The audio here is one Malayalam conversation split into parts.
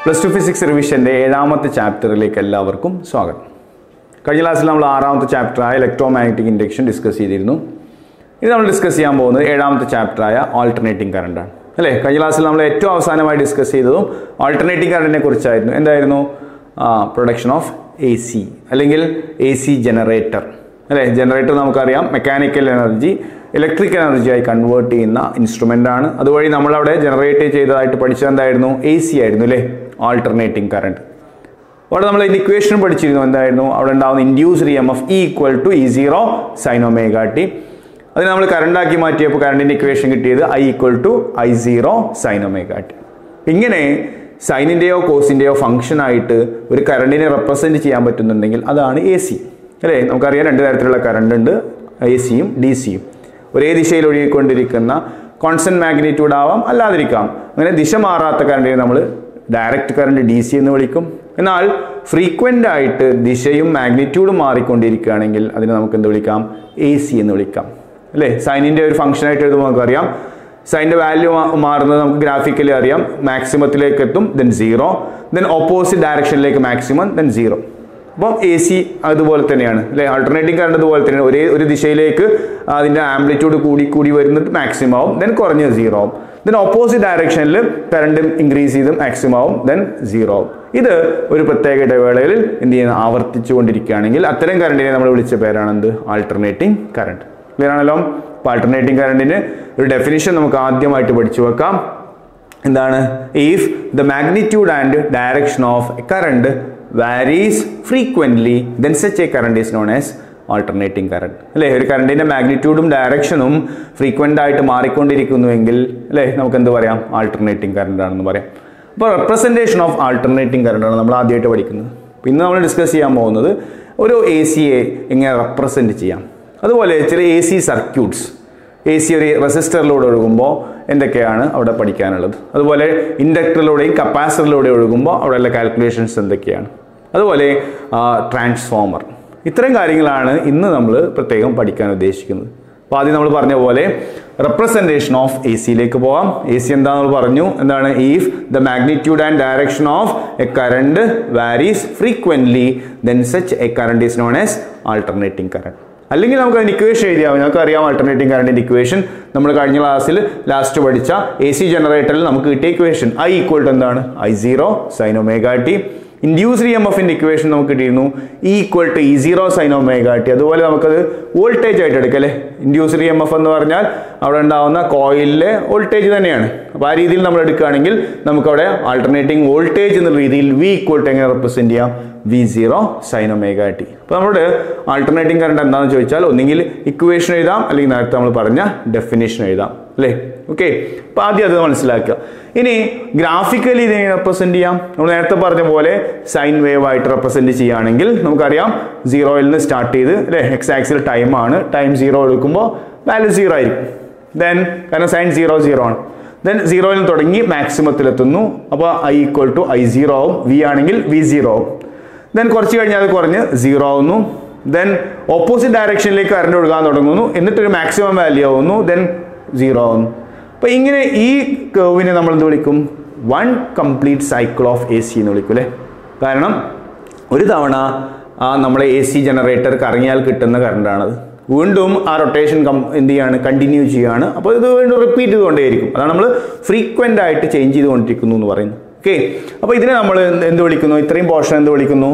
പ്ലസ് ടു ഫിസിക്സ് റിവിഷൻ്റെ ഏഴാമത്തെ ചാപ്റ്ററിലേക്ക് എല്ലാവർക്കും സ്വാഗതം കഴിഞ്ഞ ക്ലാസ്സിൽ നമ്മൾ ആറാമത്തെ ചാപ്റ്ററായ ഇലക്ട്രോ മാഗ്നറ്റിക് ഇൻഡക്ഷൻ ഡിസ്കസ് ചെയ്തിരുന്നു ഇനി നമ്മൾ ഡിസ്കസ് ചെയ്യാൻ പോകുന്നത് ഏഴാമത്തെ ചാപ്റ്ററായ ആൾട്ടർനേറ്റിംഗ് കറണ്ടാണ് അല്ലേ കഴിഞ്ഞ ക്ലാസ്സിൽ നമ്മൾ ഏറ്റവും അവസാനമായി ഡിസ്കസ് ചെയ്തതും ആൾട്ടർനേറ്റിംഗ് കറണ്ടിനെ കുറിച്ചായിരുന്നു എന്തായിരുന്നു പ്രൊഡക്ഷൻ ഓഫ് എ സി അല്ലെങ്കിൽ എ സി ജനറേറ്റർ അല്ലേ ജനറേറ്റർ നമുക്കറിയാം മെക്കാനിക്കൽ എനർജി ഇലക്ട്രിക് എനർജിയായി കൺവേർട്ട് ചെയ്യുന്ന ഇൻസ്ട്രുമെൻ്റ് ആണ് അതുവഴി നമ്മളവിടെ ജനറേറ്റ് ചെയ്തതായിട്ട് പഠിച്ചത് എന്തായിരുന്നു എ സി ആയിരുന്നു അല്ലേ ആൾട്ടർനേറ്റിംഗ് കറണ്ട് അവിടെ നമ്മൾ ഇതിൻ്റെ ഇക്വേഷൻ പഠിച്ചിരുന്നു എന്തായിരുന്നു അവിടെ ഉണ്ടാകുന്ന induced E M F E equal to E zero sine omega T അതിന് നമ്മൾ കറണ്ടാക്കി മാറ്റിയപ്പോൾ കറണ്ടിൻ്റെ ഇക്വേഷൻ കിട്ടിയത് I equal to I zero sine omega T ഇങ്ങനെ സൈനിൻ്റെയോ കോസിൻ്റെയോ ഫംഗ്ഷൻ ആയിട്ട് ഒരു കറണ്ടിനെ റെപ്രസെൻറ്റ് ചെയ്യാൻ പറ്റുന്നുണ്ടെങ്കിൽ അതാണ് എ സി അല്ലേ നമുക്കറിയാം രണ്ട് തരത്തിലുള്ള കറണ്ട് ഉണ്ട് എ സിയും ഡി സിയും ഒരേ ദിശയിൽ ഒഴുകിക്കൊണ്ടിരിക്കുന്ന കോൺസ്റ്റന്റ് മാഗ്നിറ്റ്യൂഡ് ആവാം അല്ലാതിരിക്കാം അങ്ങനെ ദിശ മാറാത്ത കറണ്ടിനെ നമ്മൾ ഡയറക്റ്റ് കറണ്ട് ഡി സി എന്ന് വിളിക്കും എന്നാൽ ഫ്രീക്വൻ്റ് ആയിട്ട് ദിശയും മാഗ്നിറ്റ്യൂഡും മാറിക്കൊണ്ടിരിക്കുകയാണെങ്കിൽ അതിനെ നമുക്ക് എന്ത് വിളിക്കാം എ സി എന്ന് വിളിക്കാം അല്ലേ സൈനിൻ്റെ ഒരു ഫംഗ്ഷൻ ആയിട്ട് എഴുതുമ്പോൾ നമുക്കറിയാം സൈൻ്റെ വാല്യൂ മാറുന്നത് നമുക്ക് ഗ്രാഫിക്കലി അറിയാം മാക്സിമത്തിലേക്ക് എത്തും ദെൻ സീറോ ദെൻ ഓപ്പോസിറ്റ് ഡയറക്ഷനിലേക്ക് മാക്സിമം ദെൻ സീറോ അപ്പം എ സി അതുപോലെ തന്നെയാണ് അല്ലെ ആൾട്ടർനേറ്റിംഗ് കറണ്ട് അതുപോലെ തന്നെയാണ് ഒരേ ഒരു ദിശയിലേക്ക് അതിൻ്റെ ആംപ്ലിറ്റ്യൂഡ് കൂടി കൂടി വരുന്നത് മാക്സിമം ആവും ദെൻ കുറഞ്ഞ സീറോ ആവും ദെൻ ഓപ്പോസിറ്റ് ഡയറക്ഷനിൽ കറണ്ട് ഇൻക്രീസ് ചെയ്ത് മാക്സിമം ആവും ദെൻ സീറോ ആവും ഇത് ഒരു പ്രത്യേക ഇടവേളയിൽ എന്ത് ചെയ്യുന്ന ആവർത്തിച്ചു കൊണ്ടിരിക്കുകയാണെങ്കിൽ അത്തരം കറണ്ടിനെ നമ്മൾ വിളിച്ച പേരാണ് എന്ത് ആൾട്ടർനേറ്റിംഗ് കറണ്ട് ക്ലിയർ ആണല്ലോ അപ്പോൾ ആൾട്ടർനേറ്റിംഗ് കറണ്ടിന് ഒരു ഡെഫിനിഷൻ നമുക്ക് ആദ്യമായിട്ട് പഠിച്ചു വെക്കാം എന്താണ് if the magnitude and direction of a current varies frequently then such a current is known as alternating current അല്ലേ ഒരു കറണ്ടിൻ്റെ മാഗ്നിറ്റ്യൂഡും ഡയറക്ഷനും ഫ്രീക്വൻ്റ് ആയിട്ട് മാറിക്കൊണ്ടിരിക്കുന്നുവെങ്കിൽ അല്ലേ നമുക്ക് എന്ത് പറയാം ആൾട്ടർനേറ്റിംഗ് കറണ്ട് ആണെന്ന് പറയാം അപ്പോൾ റെപ്രസെൻറ്റേഷൻ ഓഫ് ആൾട്ടർനേറ്റിംഗ് കറണ്ടാണ് നമ്മൾ ആദ്യമായിട്ട് പഠിക്കുന്നത് അപ്പോൾ ഇന്ന് നമ്മൾ ഡിസ്കസ് ചെയ്യാൻ പോകുന്നത് ഒരു എ സിയെ എങ്ങനെ റെപ്രസെൻറ്റ് ചെയ്യാം അതുപോലെ ചില A C circuits A C ഒരു റെസിസ്റ്ററിലൂടെ ഒഴുകുമ്പോൾ എന്തൊക്കെയാണ് അവിടെ പഠിക്കാനുള്ളത് അതുപോലെ ഇൻഡക്ടറിലൂടെയും കപ്പാസിറ്ററിലൂടെ ഒഴുകുമ്പോൾ അവിടെയുള്ള കാൽക്കുലേഷൻസ് എന്തൊക്കെയാണ് അതുപോലെ ട്രാൻസ്ഫോമർ ഇത്തരം കാര്യങ്ങളാണ് ഇന്ന് നമ്മൾ പ്രത്യേകം പഠിക്കാൻ ഉദ്ദേശിക്കുന്നത് അപ്പോൾ ആദ്യം നമ്മൾ പറഞ്ഞ പോലെ റെപ്രസെൻറ്റേഷൻ ഓഫ് എ സിയിലേക്ക് പോകാം എ സി എന്താണെന്ന് പറഞ്ഞു എന്താണ് if the magnitude and direction of a current varies frequently then such a current is known as alternating current അല്ലെങ്കിൽ നമുക്ക് അതിന് ഇക്വേഷൻ എഴുതിയാൽ മതി നമുക്ക് അറിയാം ആൾട്ടർനേറ്റിംഗ് കറണ്ടിൻ്റെ ഇക്വേഷൻ നമ്മൾ കഴിഞ്ഞ ക്ലാസ്സിൽ ലാസ്റ്റ് പഠിച്ച എ സി ജനറേറ്ററിൽ നമുക്ക് കിട്ടിയ ഇക്വേഷൻ ഐ ഈക്വൽ ടു എന്താണ് I zero sine omega T induced E M എഫിൻ്റെ ഇക്വേഷൻ നമുക്ക് കിട്ടിയിരുന്നു E equal to E zero sine omega T അതുപോലെ നമുക്കത് വോൾട്ടേജ് ആയിട്ട് എടുക്കാം അല്ലേ ഇൻഡ്യൂസ്ഡ് ഇ എം എഫ് എന്ന് പറഞ്ഞാൽ അവിടെ ഉണ്ടാവുന്ന കോയിലിലെ വോൾട്ടേജ് തന്നെയാണ് അപ്പോൾ ആ രീതിയിൽ നമ്മൾ എടുക്കുകയാണെങ്കിൽ നമുക്കവിടെ ആൾട്ടർനേറ്റിംഗ് വോൾട്ടേജ് എന്ന രീതിയിൽ വി ഈക്വൽ ടു എങ്ങനെ റെപ്രസെൻറ്റ് ചെയ്യാം വി സീറോ സൈനോമേഗ ടി അപ്പോൾ നമ്മുടെ ആൾട്ടർനേറ്റിംഗ് കറണ്ട് എന്താണെന്ന് ചോദിച്ചാൽ ഒന്നുകിൽ ഇക്വേഷൻ എഴുതാം അല്ലെങ്കിൽ നേരത്തെ നമ്മൾ പറഞ്ഞ ഡെഫിനേഷൻ എഴുതാം അല്ലേ ഓക്കെ അപ്പോൾ ആദ്യം അത് മനസ്സിലാക്കുക ഇനി ഗ്രാഫിക്കലി ഇതിനെ റെപ്രസെൻറ്റ് ചെയ്യാം നമ്മൾ നേരത്തെ പറഞ്ഞ പോലെ സൈൻ വേവ് ആയിട്ട് റെപ്രസെൻറ്റ് ചെയ്യുകയാണെങ്കിൽ നമുക്കറിയാം സീറോയിൽ നിന്ന് സ്റ്റാർട്ട് ചെയ്ത് അല്ലേ എക്സ് ആക്സിൽ ടൈമാണ് ടൈം സീറോ എടുക്കുമ്പോൾ വാല്യൂ സീറോ ആയിരിക്കും ദെൻ കാരണം സൈൻ സീറോ സീറോ ആണ് ദെൻ സീറോയിൽ നിന്ന് തുടങ്ങി മാക്സിമത്തിലെത്തുന്നു അപ്പോൾ I equal to I zero ആവും വി ആണെങ്കിൽ വി സീറോ ആവും ദെൻ കുറച്ച് കഴിഞ്ഞാൽ അത് കുറഞ്ഞ് സീറോ ആവുന്നു ദെൻ ഓപ്പോസിറ്റ് ഡയറക്ഷനിലേക്ക് കറണ്ട് ഒഴുകാൻ തുടങ്ങുന്നു എന്നിട്ടൊരു മാക്സിമം വാല്യൂ ആവുന്നു ദെൻ സീറോ ആവുന്നു അപ്പോൾ ഇങ്ങനെ ഈ കേവിനെ നമ്മൾ എന്ത് വിളിക്കും one complete cycle of A C എന്ന് വിളിക്കും അല്ലേ കാരണം ഒരു തവണ ആ നമ്മളെ എ സി ജനറേറ്റർ കറങ്ങിയാൽ കിട്ടുന്ന കറണ്ടാണത് വീണ്ടും ആ റൊട്ടേഷൻ കം എന്ത് ചെയ്യാണ് കണ്ടിന്യൂ ചെയ്യുകയാണ് അപ്പോൾ ഇത് വീണ്ടും റിപ്പീറ്റ് ചെയ്തുകൊണ്ടേയിരിക്കും അതാണ് നമ്മൾ ഫ്രീക്വൻ്റ് ആയിട്ട് ചേഞ്ച് ചെയ്തുകൊണ്ടിരിക്കുന്നു എന്ന് പറയുന്നത് ഓക്കെ അപ്പോൾ ഇതിനെ നമ്മൾ എന്ത് വിളിക്കുന്നു ഇത്രയും പോർഷൻ എന്ത് വിളിക്കുന്നു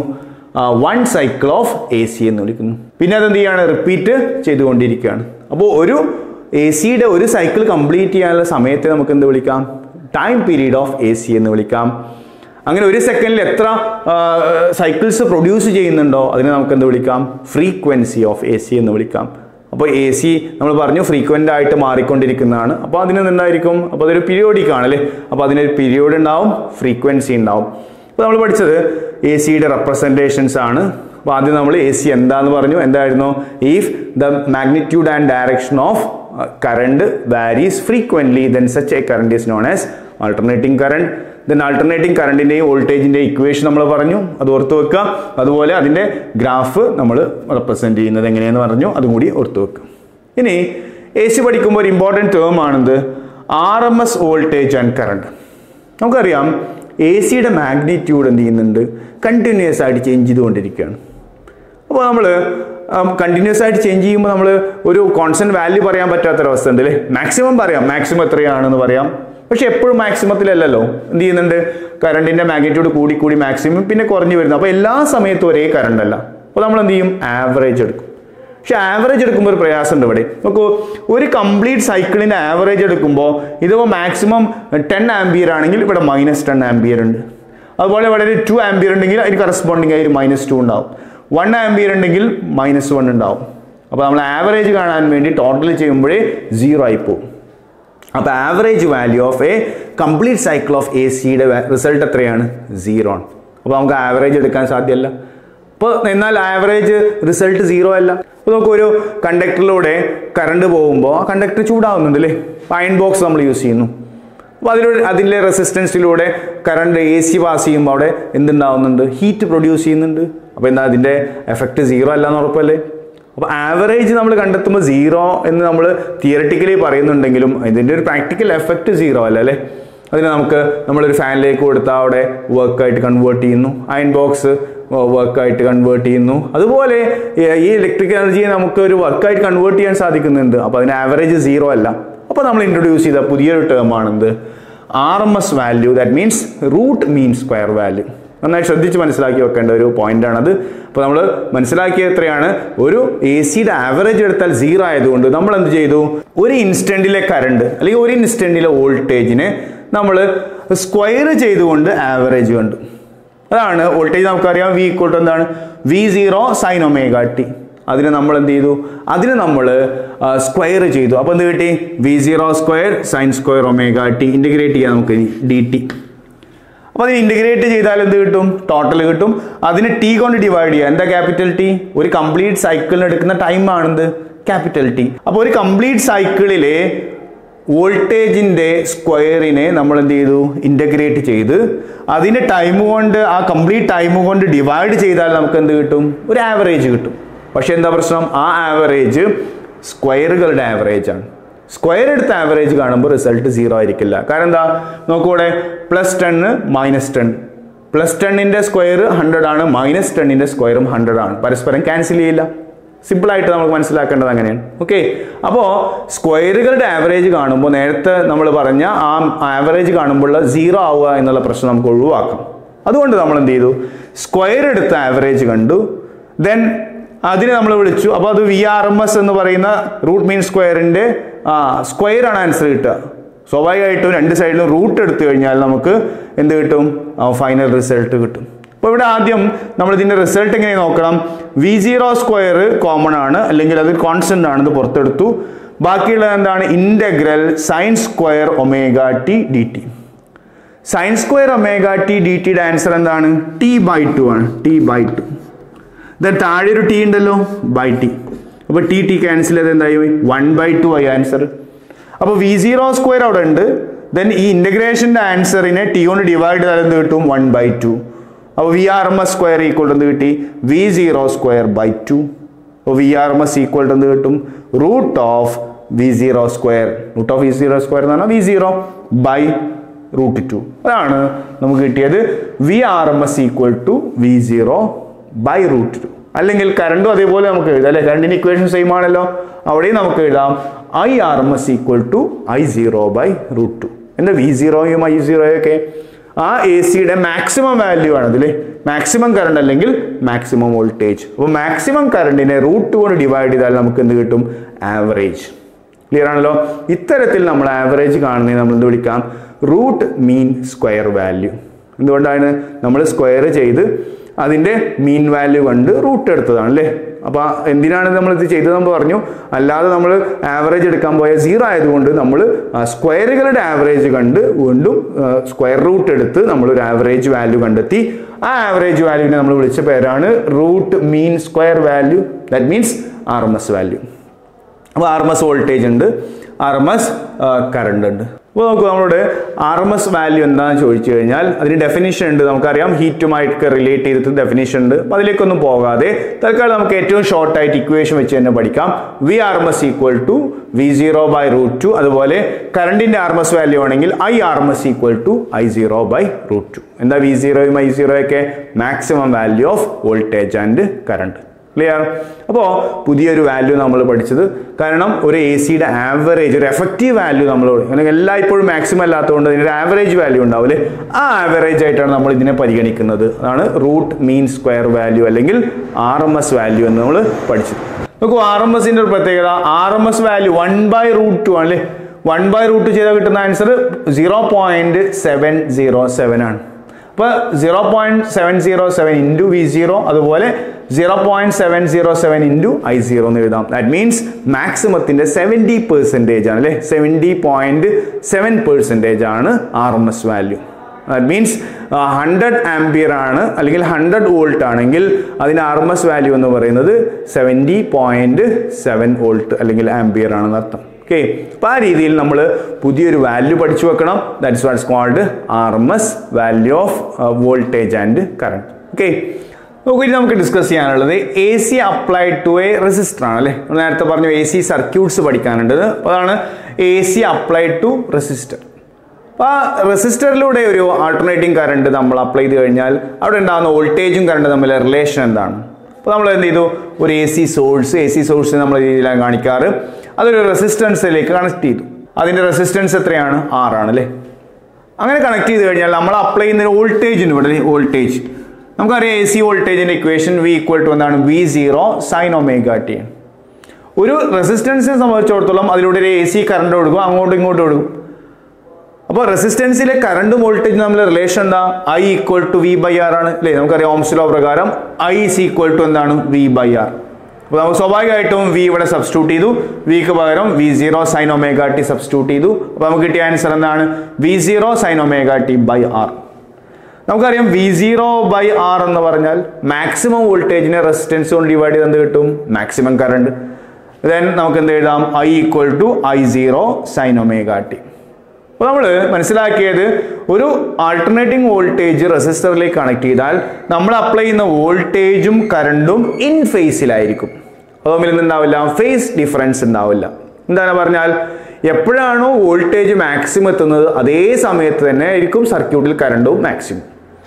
one cycle of A C എന്ന് വിളിക്കുന്നു പിന്നെ അതെന്ത് ചെയ്യാണ് റിപ്പീറ്റ് ചെയ്തുകൊണ്ടിരിക്കുകയാണ് അപ്പോൾ ഒരു എ സിയുടെ ഒരു സൈക്കിൾ കംപ്ലീറ്റ് ചെയ്യാനുള്ള സമയത്തെ നമുക്ക് എന്ത് വിളിക്കാം time period of A C എന്ന് വിളിക്കാം അങ്ങനെ ഒരു സെക്കൻഡിൽ എത്ര സൈക്കിൾസ് പ്രൊഡ്യൂസ് ചെയ്യുന്നുണ്ടോ അതിനെ നമുക്ക് എന്ത് വിളിക്കാം ഫ്രീക്വൻസി ഓഫ് എ സി എന്ന് വിളിക്കാം അപ്പോൾ എ സി നമ്മൾ പറഞ്ഞു ഫ്രീക്വൻ്റ് ആയിട്ട് മാറിക്കൊണ്ടിരിക്കുന്നതാണ് അപ്പോൾ അതിന് എന്തായിരിക്കും അപ്പോൾ അതൊരു പീരിയോഡിക് ആണ് അല്ലേ അപ്പോൾ അതിനൊരു പീരിയോഡ് ഉണ്ടാവും ഫ്രീക്വൻസി ഉണ്ടാവും അപ്പോൾ നമ്മൾ പഠിച്ചത് എ സിയുടെ റെപ്രസെൻറ്റേഷൻസ് ആണ് അപ്പോൾ ആദ്യം നമ്മൾ എ സി എന്താന്ന് പറഞ്ഞു എന്തായിരുന്നു if the magnitude and direction of current varies frequently then such a current is known as alternating current then alternating കറണ്ടിൻ്റെയും വോൾട്ടേജിൻ്റെയും ഇക്വേഷൻ നമ്മൾ പറഞ്ഞു അത് ഓർത്ത് വെക്കുക അതുപോലെ അതിൻ്റെ ഗ്രാഫ് നമ്മൾ റെപ്രസെൻറ്റ് ചെയ്യുന്നത് എങ്ങനെയെന്ന് പറഞ്ഞു അതും കൂടി ഓർത്ത് വെക്കുക ഇനി എ സി പഠിക്കുമ്പോൾ ഒരു ഇമ്പോർട്ടൻറ്റ് ടേം ആണെന്ത് R M S voltage and current നമുക്കറിയാം എ സിയുടെ മാഗ്നിറ്റ്യൂഡ് എന്ത് ചെയ്യുന്നുണ്ട് കണ്ടിന്യൂസ് ആയിട്ട് ചേഞ്ച് ചെയ്തുകൊണ്ടിരിക്കുകയാണ് അപ്പോൾ നമ്മൾ കണ്ടിന്യൂസ് ആയിട്ട് ചേഞ്ച് ചെയ്യുമ്പോൾ നമ്മൾ ഒരു കോൺസ്റ്റന്റ് വാല്യൂ പറയാൻ പറ്റാത്തൊരവസ്ഥ ഉണ്ട് അല്ലേ മാക്സിമം പറയാം മാക്സിമം എത്രയാണെന്ന് പറയാം പക്ഷെ എപ്പോഴും മാക്സിമത്തിലല്ലല്ലോ എന്ത് ചെയ്യുന്നുണ്ട് കറണ്ടിന്റെ മാഗ്നിറ്റ്യൂഡ് കൂടി കൂടി മാക്സിമം പിന്നെ കുറഞ്ഞു വരുന്നു അപ്പോൾ എല്ലാ സമയത്തും ഒരേ കറണ്ട് അല്ല അപ്പോൾ നമ്മൾ എന്ത് ചെയ്യും ആവറേജ് എടുക്കും പക്ഷെ ആവറേജ് എടുക്കുമ്പോൾ ഒരു പ്രയാസമുണ്ട് ഇവിടെ നോക്കൂ ഒരു കംപ്ലീറ്റ് സൈക്കിളിന്റെ ആവറേജ് എടുക്കുമ്പോൾ ഇതിപ്പോൾ മാക്സിമം ടെൻ ആംബിയർ ആണെങ്കിൽ ഇവിടെ മൈനസ് ടെൻ ആംബിയർ ഉണ്ട് അതുപോലെ ഇവിടെ ഒരു ടു ആംബിയർ ഉണ്ടെങ്കിൽ അതിന് കറസ്പോണ്ടിങ് ആയി ഒരു മൈനസ് ടു ഉണ്ടാവും വൺ ആംബിയർ ഉണ്ടെങ്കിൽ മൈനസ് വൺ ഉണ്ടാവും അപ്പോൾ നമ്മൾ ആവറേജ് കാണാൻ വേണ്ടി ടോട്ടൽ ചെയ്യുമ്പോഴേ സീറോ ആയി പോകും അപ്പോൾ average value of a complete cycle of A സിയുടെ റിസൾട്ട് എത്രയാണ് സീറോ ആണ് അപ്പോൾ നമുക്ക് ആവറേജ് എടുക്കാൻ സാധ്യമല്ല അപ്പോൾ എന്നാൽ ആവറേജ് റിസൾട്ട് സീറോ അല്ല അപ്പോൾ നമുക്ക് ഒരു കണ്ടക്ടറിലൂടെ കറണ്ട് പോകുമ്പോൾ ആ കണ്ടക്ടർ ചൂടാവുന്നുണ്ട് അല്ലേ അയൺ ബോക്സ് നമ്മൾ യൂസ് ചെയ്യുന്നു അപ്പോൾ അതിലൂടെ അതിൻ്റെ റെസിസ്റ്റൻസിലൂടെ കറണ്ട് എ സി പാസ് ചെയ്യുമ്പോൾ അവിടെ എന്തുണ്ടാവുന്നുണ്ട് ഹീറ്റ് പ്രൊഡ്യൂസ് ചെയ്യുന്നുണ്ട് അപ്പോൾ എന്താ അതിൻ്റെ എഫക്റ്റ് സീറോ അല്ല എന്ന് ഉറപ്പല്ലേ അപ്പോൾ ആവറേജ് നമ്മൾ കണ്ടെത്തുമ്പോൾ സീറോ എന്ന് നമ്മൾ തിയറട്ടിക്കലി പറയുന്നുണ്ടെങ്കിലും ഇതിൻ്റെ ഒരു പ്രാക്ടിക്കൽ എഫക്റ്റ് സീറോ അല്ല അല്ലേ അതിന് നമുക്ക് നമ്മളൊരു ഫാനിലേക്ക് കൊടുത്താൽ അവിടെ വർക്കായിട്ട് കൺവേർട്ട് ചെയ്യുന്നു അയൺ ബോക്സ് വർക്കായിട്ട് കൺവേർട്ട് ചെയ്യുന്നു അതുപോലെ ഈ ഇലക്ട്രിക് എനർജിയെ നമുക്ക് ഒരു വർക്കായിട്ട് കൺവേർട്ട് ചെയ്യാൻ സാധിക്കുന്നുണ്ട് അപ്പോൾ അതിന് ആവറേജ് സീറോ അല്ല അപ്പോൾ നമ്മൾ ഇൻട്രൊഡ്യൂസ് ചെയ്ത പുതിയൊരു ടേമാണെന്ത് R M S value that means root mean square value നന്നായി ശ്രദ്ധിച്ച് മനസ്സിലാക്കി വെക്കേണ്ട ഒരു പോയിന്റ് ആണത് അപ്പോൾ നമ്മൾ മനസ്സിലാക്കിയ എത്രയാണ് ഒരു എ സിയുടെ ആവറേജ് എടുത്താൽ സീറോ ആയതുകൊണ്ട് നമ്മൾ എന്ത് ചെയ്തു ഒരു ഇൻസ്റ്റന്റിലെ കറണ്ട് അല്ലെങ്കിൽ ഒരു ഇൻസ്റ്റന്റിലെ വോൾട്ടേജിനെ നമ്മൾ സ്ക്വയർ ചെയ്തുകൊണ്ട് ആവറേജ് കണ്ടു അതാണ് വോൾട്ടേജ് നമുക്കറിയാം വി ഈക്വൾ ടു എന്താണ് V zero sine omega T അതിന് നമ്മൾ എന്ത് ചെയ്തു അതിന് നമ്മൾ സ്ക്വയർ ചെയ്തു അപ്പോൾ എന്ത് കിട്ടി V zero square sine square omega T integrate ചെയ്യാം നമുക്ക് ഡി ടി അപ്പോൾ അതിന് ഇൻറ്റിഗ്രേറ്റ് ചെയ്താൽ എന്ത് കിട്ടും ടോട്ടൽ കിട്ടും അതിന് ടി കൊണ്ട് ഡിവൈഡ് ചെയ്യുക എന്താ ക്യാപിറ്റൽ ടി ഒരു കംപ്ലീറ്റ് സൈക്കിളിന് എടുക്കുന്ന ടൈം ആണെന്ത് ക്യാപിറ്റൽ ടി അപ്പോൾ ഒരു കംപ്ലീറ്റ് സൈക്കിളിലെ വോൾട്ടേജിന്റെ സ്ക്വയറിനെ നമ്മൾ എന്ത് ചെയ്തു ഇൻ്റഗ്രേറ്റ് ചെയ്ത് അതിന്റെ ടൈം കൊണ്ട് ആ കംപ്ലീറ്റ് ടൈം കൊണ്ട് ഡിവൈഡ് ചെയ്താൽ നമുക്ക് എന്ത് കിട്ടും ഒരു ആവറേജ് കിട്ടും പക്ഷെ എന്താ പ്രശ്നം ആ ആവറേജ് സ്ക്വയറുകളുടെ ആവറേജ് ആണ് സ്ക്വയർ എടുത്ത ആവറേജ് കാണുമ്പോൾ റിസൾട്ട് സീറോ ആയിരിക്കില്ല കാരണം എന്താ നോക്കൂടെ പ്ലസ് ടെന്ന് മൈനസ് ടെൻ പ്ലസ് ടെന്നിന്റെ സ്ക്വയർ ഹൺഡ്രഡ് ആണ് മൈനസ് ടെന്നിന്റെ സ്ക്വയറും ഹൺഡ്രഡ് ആണ് പരസ്പരം ക്യാൻസൽ ചെയ്യില്ല സിമ്പിൾ ആയിട്ട് നമുക്ക് മനസ്സിലാക്കേണ്ടത് അങ്ങനെയാണ് ഓക്കെ അപ്പോൾ സ്ക്വയറുകളുടെ ആവറേജ് കാണുമ്പോൾ നേരത്തെ നമ്മൾ പറഞ്ഞ ആ ആവറേജ് കാണുമ്പോൾ സീറോ ആവുക എന്നുള്ള പ്രശ്നം നമുക്ക് ഒഴിവാക്കാം അതുകൊണ്ട് നമ്മൾ എന്ത് ചെയ്തു സ്ക്വയർ എടുത്ത ആവറേജ് കണ്ടു ദെൻ അതിനെ നമ്മൾ വിളിച്ചു അപ്പോൾ അത് വി ആർ എം എസ് എന്ന് പറയുന്ന റൂട്ട് മീൻ സ്ക്വയറിന്റെ സ്ക്വയർ ആണ് ആൻസർ കിട്ടുക സ്വാഭാവികമായിട്ടും രണ്ട് സൈഡിലും റൂട്ട് എടുത്തു കഴിഞ്ഞാൽ നമുക്ക് എന്ത് കിട്ടും ഫൈനൽ റിസൾട്ട് കിട്ടും അപ്പോൾ ഇവിടെ ആദ്യം നമ്മൾ ഇതിന്റെ റിസൾട്ട് എങ്ങനെ നോക്കണം വി സീറോ സ്ക്വയർ കോമൺ ആണ് അല്ലെങ്കിൽ അത് കോൺസ്റ്റന്റ് ആണ് ഇത് പുറത്തെടുത്തു ബാക്കിയുള്ളത് എന്താണ് integral sine square omega T D T sine square omega T D ടിയുടെ ആൻസർ എന്താണ് ടി ബൈ ടു ആണ് ടി ബൈ ടു ദെൻ താഴെ ഒരു ടി ഉണ്ടല്ലോ ബൈ ടി അപ്പോൾ ടി ടി ക്യാൻസൽ ചെയ്ത് എന്തായി വൺ ബൈ ടു ആയി ആൻസർ അപ്പോൾ വി സീറോ സ്ക്വയർ അവിടെ ഉണ്ട് ദെൻ ഈ ഇന്റഗ്രേഷന്റെ ആൻസറിനെ ടി കൊണ്ട് ഡിവൈഡ് ചെയ്താൽ എന്ത് കിട്ടും വൺ ബൈ ടു അപ്പോൾ V R M S square equal എന്ത് കിട്ടി V zero square by two അപ്പോൾ V R M S equal എന്ത് കിട്ടും root of V zero square root of V zero square എന്ന് പറഞ്ഞാൽ V zero by root two അതാണ് നമുക്ക് കിട്ടിയത് V R M S equal to V zero by root two അല്ലെങ്കിൽ കറണ്ടും അതേപോലെ നമുക്ക് എഴുതാം അല്ലെ കറണ്ടിന്റെ ഇക്വേഷൻ സെയിം ആണല്ലോ അവിടെയും നമുക്ക് എഴുതാം I R M S equal to I zero by root two എന്താ വി സീറോയും ഐ സീറോയും ഒക്കെ ആ എ സിയുടെ മാക്സിമം വാല്യൂ ആണ് അതിൽ മാക്സിമം കറണ്ട് അല്ലെങ്കിൽ മാക്സിമം വോൾട്ടേജ് അപ്പോൾ മാക്സിമം കറണ്ടിനെ റൂട്ട് കൊണ്ട് ഡിവൈഡ് ചെയ്താൽ നമുക്ക് എന്ത് കിട്ടും ആവറേജ് ക്ലിയർ ആണല്ലോ ഇത്തരത്തിൽ നമ്മൾ ആവറേജ് കാണുന്നതിന് നമ്മൾ എന്ത് വിളിക്കാം റൂട്ട് മീൻ സ്ക്വയർ വാല്യൂ എന്തുകൊണ്ടാണ് നമ്മൾ സ്ക്വയർ ചെയ്ത് അതിൻ്റെ മീൻ വാല്യൂ കണ്ട് റൂട്ട് എടുത്തതാണ് അല്ലേ അപ്പോൾ എന്തിനാണ് നമ്മൾ ഇത് ചെയ്തത് നമ്മൾ പറഞ്ഞു അല്ലാതെ നമ്മൾ ആവറേജ് എടുക്കാൻ പോയ സീറോ ആയതുകൊണ്ട് നമ്മൾ സ്ക്വയറുകളുടെ ആവറേജ് കണ്ട് വീണ്ടും സ്ക്വയർ റൂട്ട് എടുത്ത് നമ്മൾ ഒരു ആവറേജ് വാല്യൂ കണ്ടെത്തി ആ ആവറേജ് വാല്യൂവിനെ നമ്മൾ വിളിച്ച പേരാണ് root mean square value that means R M S value അപ്പോൾ ആർ എം എസ് വോൾട്ടേജ് ഉണ്ട് ആർ എം എസ് കറണ്ട് ഉണ്ട് അപ്പോൾ നമുക്ക് നമ്മളോട് ആർ എം എസ് വാല്യൂ എന്താണെന്ന് ചോദിച്ചു കഴിഞ്ഞാൽ അതിന് ഡെഫിനിഷൻ ഉണ്ട് നമുക്കറിയാം ഹീറ്റുമായിട്ട് റിലേറ്റ് ചെയ്തിട്ട് ഡെഫിനിഷൻ ഉണ്ട് അപ്പോൾ അതിലേക്കൊന്നും പോകാതെ തൽക്കാലം നമുക്ക് ഏറ്റവും ഷോർട്ട് ആയിട്ട് ഇക്വേഷൻ വെച്ച് തന്നെ പഠിക്കാം V R M S equal to V zero by root two അതുപോലെ കറണ്ടിന്റെ ആർ എം എസ് വാല്യൂ ആണെങ്കിൽ I R M S equal to I zero by root two എന്താ വി സീറോയും ഐ സീറോ ഒക്കെ maximum value of voltage and current clear അപ്പോൾ പുതിയൊരു വാല്യൂ നമ്മൾ പഠിച്ചത് കാരണം ഒരു എ സിയുടെ ആവറേജ് ഒരു എഫക്റ്റീവ് വാല്യൂ നമ്മൾ അല്ലെങ്കിൽ എല്ലായ്പ്പോഴും മാക്സിമം അല്ലാത്തതുകൊണ്ട് ഇതിനൊരു ആവറേജ് വാല്യൂ ഉണ്ടാവില്ലേ ആ ആവറേജ് ആയിട്ടാണ് നമ്മൾ ഇതിനെ പരിഗണിക്കുന്നത് അതാണ് റൂട്ട് മീൻ സ്ക്വയർ വാല്യൂ അല്ലെങ്കിൽ ആർ എം എസ് വാല്യൂ എന്ന് നമ്മൾ പഠിച്ചത് നോക്കൂ ആർ എം എസിന്റെ ഒരു പ്രത്യേകത R M S value one by root two ആണ് അല്ലേ വൺ ബൈ റൂട്ട് ചെയ്താൽ കിട്ടുന്ന answer zero point seven zero seven ആണ് അപ്പോൾ zero point seven zero seven into V zero അതുപോലെ zero point seven zero seven into I zero എന്ന് എഴുതാം ദാറ്റ് മീൻസ് മാക്സിമത്തിൻ്റെ സെവൻറ്റി പെർസെൻറ്റേജ് ആണ് അല്ലേ സെവൻറ്റി പോയിന്റ് സെവൻ പെർസെൻറ്റേജ് ആണ് R M S value that means hundred ampere ആണ് അല്ലെങ്കിൽ ഹൺഡ്രഡ് വോൾട്ട് ആണെങ്കിൽ അതിന് ആർ എം എസ് വാല്യൂ എന്ന് പറയുന്നത് സെവൻറ്റി പോയിന്റ് സെവൻ വോൾട്ട് അല്ലെങ്കിൽ ആംബിയർ ആണെന്ന് അർത്ഥം ഓക്കെ അപ്പോൾ ആ രീതിയിൽ നമ്മൾ പുതിയൊരു വാല്യൂ പഠിച്ചു വെക്കണം that's what's called R M S value of voltage and current okay നോക്കിയിട്ട് നമുക്ക് ഡിസ്കസ് ചെയ്യാനുള്ളത് A C applied to a resistor ആണ് അല്ലേ നമ്മൾ നേരത്തെ പറഞ്ഞു എ സി സർക്യൂട്ട്സ് പഠിക്കാനുണ്ട് അപ്പോൾ അതാണ് A C applied to resistor അപ്പോൾ ആ റെസിസ്റ്ററിലൂടെ ഒരു ആൾട്ടർനേറ്റിംഗ് കറണ്ട് നമ്മൾ അപ്ലൈ ചെയ്ത് കഴിഞ്ഞാൽ അവിടെ ഉണ്ടാകുന്ന വോൾട്ടേജും കറണ്ട് തമ്മിലെ റിലേഷൻ എന്താണ് അപ്പോൾ നമ്മൾ എന്ത് ചെയ്തു ഒരു A C source A C source നമ്മൾ രീതിയിലാണ് കാണിക്കാറ് അതൊരു റെസിസ്റ്റൻസിലേക്ക് കണക്ട് ചെയ്തു അതിൻ്റെ റെസിസ്റ്റൻസ് എത്രയാണ് ആറാണ് അല്ലേ അങ്ങനെ കണക്ട് ചെയ്ത് കഴിഞ്ഞാൽ നമ്മൾ അപ്ലൈ ചെയ്യുന്ന വോൾട്ടേജ് ഉണ്ട് ഇവിടെ വോൾട്ടേജ് നമുക്കറിയാം എ സി വോൾട്ടേജിന്റെ ഇക്വേഷൻ വി ഈക്വൽ ടു എന്താണ് V zero sine omega T ഒരു റെസിസ്റ്റൻസിനെ സംബന്ധിച്ചിടത്തോളം അതിലൂടെ ഒരു എ സി കറണ്ട് കൊടുക്കും അങ്ങോട്ടും ഇങ്ങോട്ടും കൊടുക്കും അപ്പോൾ റെസിസ്റ്റൻസിലെ കറണ്ടും വോൾട്ടേജും തമ്മിൽ റിലേഷൻ എന്താ I equal to V by R ആണ് അല്ലേ നമുക്കറിയാം ഓംസ് ലോ പ്രകാരം ഐ ഇസ് ഈക്വൽ ടു എന്താണ് വി ബൈ ആർ അപ്പോൾ നമുക്ക് സ്വാഭാവികമായിട്ടും വി ഇവിടെ സബ്സ്റ്റിറ്റ്യൂട്ട് ചെയ്തു വിക്ക് പകരം V zero sine omega T substitute ചെയ്തു അപ്പോൾ നമുക്ക് കിട്ടിയ ആൻസർ എന്താണ് V zero sine omega T by R നമുക്കറിയാം വി സീറോ ബൈ ആർ എന്ന് പറഞ്ഞാൽ മാക്സിമം വോൾട്ടേജിനെ റെസിസ്റ്റൻസ് കൊണ്ട് ഡിവൈഡ് ചെയ്ത് എന്ത് കിട്ടും മാക്സിമം കറണ്ട് ദെൻ നമുക്ക് എന്ത് എഴുതാം I equal to I zero sine omega T അപ്പോൾ നമ്മൾ മനസ്സിലാക്കിയത് ഒരു ആൾട്ടർനേറ്റിംഗ് വോൾട്ടേജ് റെസിസ്റ്ററിലേക്ക് കണക്ട് ചെയ്താൽ നമ്മൾ അപ്ലൈ ചെയ്യുന്ന വോൾട്ടേജും കറണ്ടും ഇൻ ഫേസിലായിരിക്കും അത് തമ്മിൽ എന്തുണ്ടാവില്ല ഫേസ് ഡിഫറൻസ് ഉണ്ടാവില്ല എന്താണ് പറഞ്ഞാൽ എപ്പോഴാണോ വോൾട്ടേജ് മാക്സിമം എത്തുന്നത് അതേ സമയത്ത് തന്നെ ആയിരിക്കും സർക്യൂട്ടിൽ കറണ്ടും മാക്സിമം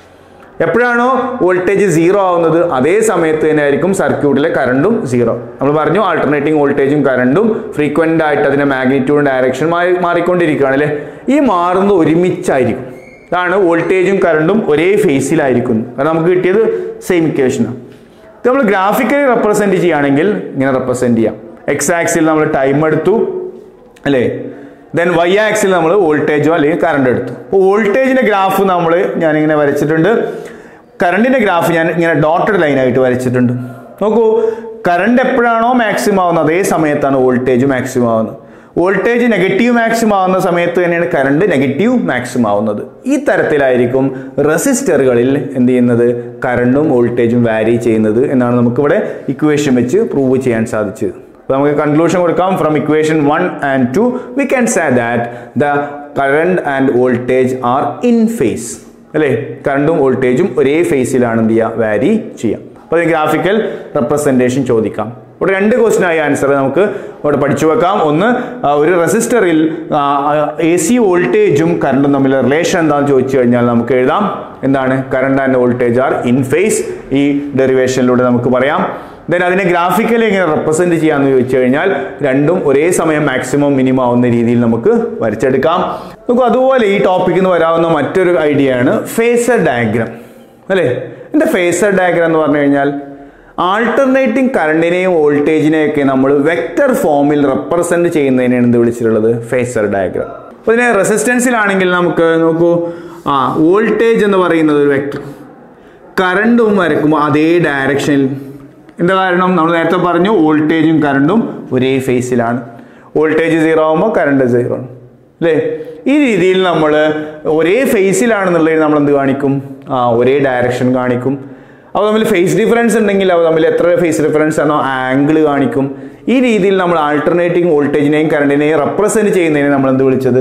എപ്പോഴാണോ വോൾട്ടേജ് സീറോ ആവുന്നത് അതേ സമയത്ത് തന്നെ ആയിരിക്കും സർക്യൂട്ടിലെ കറണ്ടും സീറോ നമ്മൾ പറഞ്ഞു ആൾട്ടർനേറ്റിംഗ് വോൾട്ടേജും കറണ്ടും ഫ്രീക്വൻ്റ് ആയിട്ട് അതിന്റെ മാഗ്നിറ്റ്യൂഡ് ഡയറക്ഷൻ മാറി മാറിക്കൊണ്ടിരിക്കുകയാണ് അല്ലേ ഈ മാറുന്നത് ഒരുമിച്ചായിരിക്കും ഇതാണ് വോൾട്ടേജും കറണ്ടും ഒരേ ഫേസിലായിരിക്കും കാരണം നമുക്ക് കിട്ടിയത് സെയിം ഇക്വേഷനാണ് ഇത് നമ്മൾ ഗ്രാഫിക്കലി റെപ്രസെന്റ് ചെയ്യുകയാണെങ്കിൽ ഇങ്ങനെ റെപ്രസെന്റ് ചെയ്യാം എക്സ് ആക്സിൽ നമ്മൾ ടൈം എടുത്തു അല്ലേ ദെൻ വൈ ആക്സിൽ നമ്മൾ വോൾട്ടേജോ അല്ലെങ്കിൽ കറണ്ട് എടുത്തു അപ്പോൾ വോൾട്ടേജിന്റെ ഗ്രാഫ് നമ്മൾ ഞാനിങ്ങനെ വരച്ചിട്ടുണ്ട് കറണ്ടിന്റെ ഗ്രാഫ് ഞാൻ ഇങ്ങനെ ഡോട്ടഡ് ലൈനായിട്ട് വരച്ചിട്ടുണ്ട് നോക്കൂ കറണ്ട് എപ്പോഴാണോ മാക്സിമം ആവുന്നത് അതേ സമയത്താണ് വോൾട്ടേജ് മാക്സിമം ആവുന്നത് വോൾട്ടേജ് നെഗറ്റീവ് മാക്സിമം ആവുന്ന സമയത്ത് തന്നെയാണ് കറണ്ട് നെഗറ്റീവ് മാക്സിമം ആവുന്നത് ഈ തരത്തിലായിരിക്കും റെസിസ്റ്ററുകളിൽ എന്ത് ചെയ്യുന്നത് കറണ്ടും വോൾട്ടേജും വാരി ചെയ്യുന്നത് എന്നാണ് നമുക്കിവിടെ ഇക്വേഷൻ വെച്ച് പ്രൂവ് ചെയ്യാൻ സാധിച്ചത് അപ്പോൾ നമുക്ക് കൺക്ലൂഷൻ കൊടുക്കാം from equation one and two we can say that the current and voltage are in phase അല്ലേ കറണ്ടും വോൾട്ടേജും ഒരേ ഫേസിലാണ് എന്ത് ചെയ്യുക വാരി ചെയ്യാം അപ്പോൾ ഗ്രാഫിക്കൽ റെപ്രസെൻറ്റേഷൻ ചോദിക്കാം ഇവിടെ രണ്ട് ക്വസ്റ്റ്യൻ ആയി ആൻസർ നമുക്ക് ഇവിടെ പഠിച്ചു വെക്കാം ഒന്ന് ആ, ഒരു റെസിസ്റ്ററിൽ എ സി വോൾട്ടേജും കറണ്ടും തമ്മിൽ റിലേഷൻ എന്താണെന്ന് ചോദിച്ചു കഴിഞ്ഞാൽ നമുക്ക് എഴുതാം എന്താണ് current and voltage are in phase ഈ ഡെറിവേഷനിലൂടെ നമുക്ക് പറയാം ദെൻ അതിനെ ഗ്രാഫിക്കലി എങ്ങനെ റെപ്രസെന്റ് ചെയ്യാന്ന് ചോദിച്ചു കഴിഞ്ഞാൽ രണ്ടും ഒരേ സമയം മാക്സിമം മിനിമം ആവുന്ന രീതിയിൽ നമുക്ക് വരച്ചെടുക്കാം നമുക്ക് അതുപോലെ ഈ ടോപ്പിക്കിൽ നിന്ന് വരാവുന്ന മറ്റൊരു ഐഡിയ ആണ് ഫേസർ ഡയഗ്രാം അല്ലേ എന്താ ഫേസർ ഡയഗ്രാം എന്ന് പറഞ്ഞു കഴിഞ്ഞാൽ ആൾട്ടർനേറ്റിംഗ് കറണ്ടിനെയും വോൾട്ടേജിനെയും ഒക്കെ നമ്മൾ വെക്റ്റർ ഫോമിൽ റെപ്രസെന്റ് ചെയ്യുന്നതിനാണ് എന്ത് വിളിച്ചിട്ടുള്ളത് ഫേസർ ഡയഗ്രാം അപ്പോൾ ഇതിനെ റെസിസ്റ്റൻസിലാണെങ്കിൽ നമുക്ക് നോക്കൂ ആ വോൾട്ടേജ് എന്ന് പറയുന്നത് ഒരു വെക്റ്റർ കറണ്ടും വരക്കുമ്പോൾ അതേ ഡയറക്ഷനിൽ എന്താ കാരണം നമ്മൾ നേരത്തെ പറഞ്ഞു വോൾട്ടേജും കറണ്ടും ഒരേ ഫേസിലാണ് വോൾട്ടേജ് സീറോ ആകുമ്പോൾ കറണ്ട് സീറോ ആണ് അല്ലേ ഈ രീതിയിൽ നമ്മൾ ഒരേ ഫേസിലാണെന്നുള്ളതിൽ നമ്മൾ എന്ത് കാണിക്കും ആ ഒരേ ഡയറക്ഷൻ കാണിക്കും അപ്പോൾ തമ്മിൽ ഫേസ് ഡിഫറൻസ് ഉണ്ടെങ്കിൽ അവ തമ്മിൽ എത്ര ഫേസ് ഡിഫറൻസ് ആണോ ആംഗിൾ കാണിക്കും ഈ രീതിയിൽ നമ്മൾ ആൾട്ടർനേറ്റിംഗ് വോൾട്ടേജിനെയും കറണ്ടിനെയും റെപ്രസെന്റ് ചെയ്യുന്നതിനെ നമ്മൾ എന്ത് വിളിച്ചത്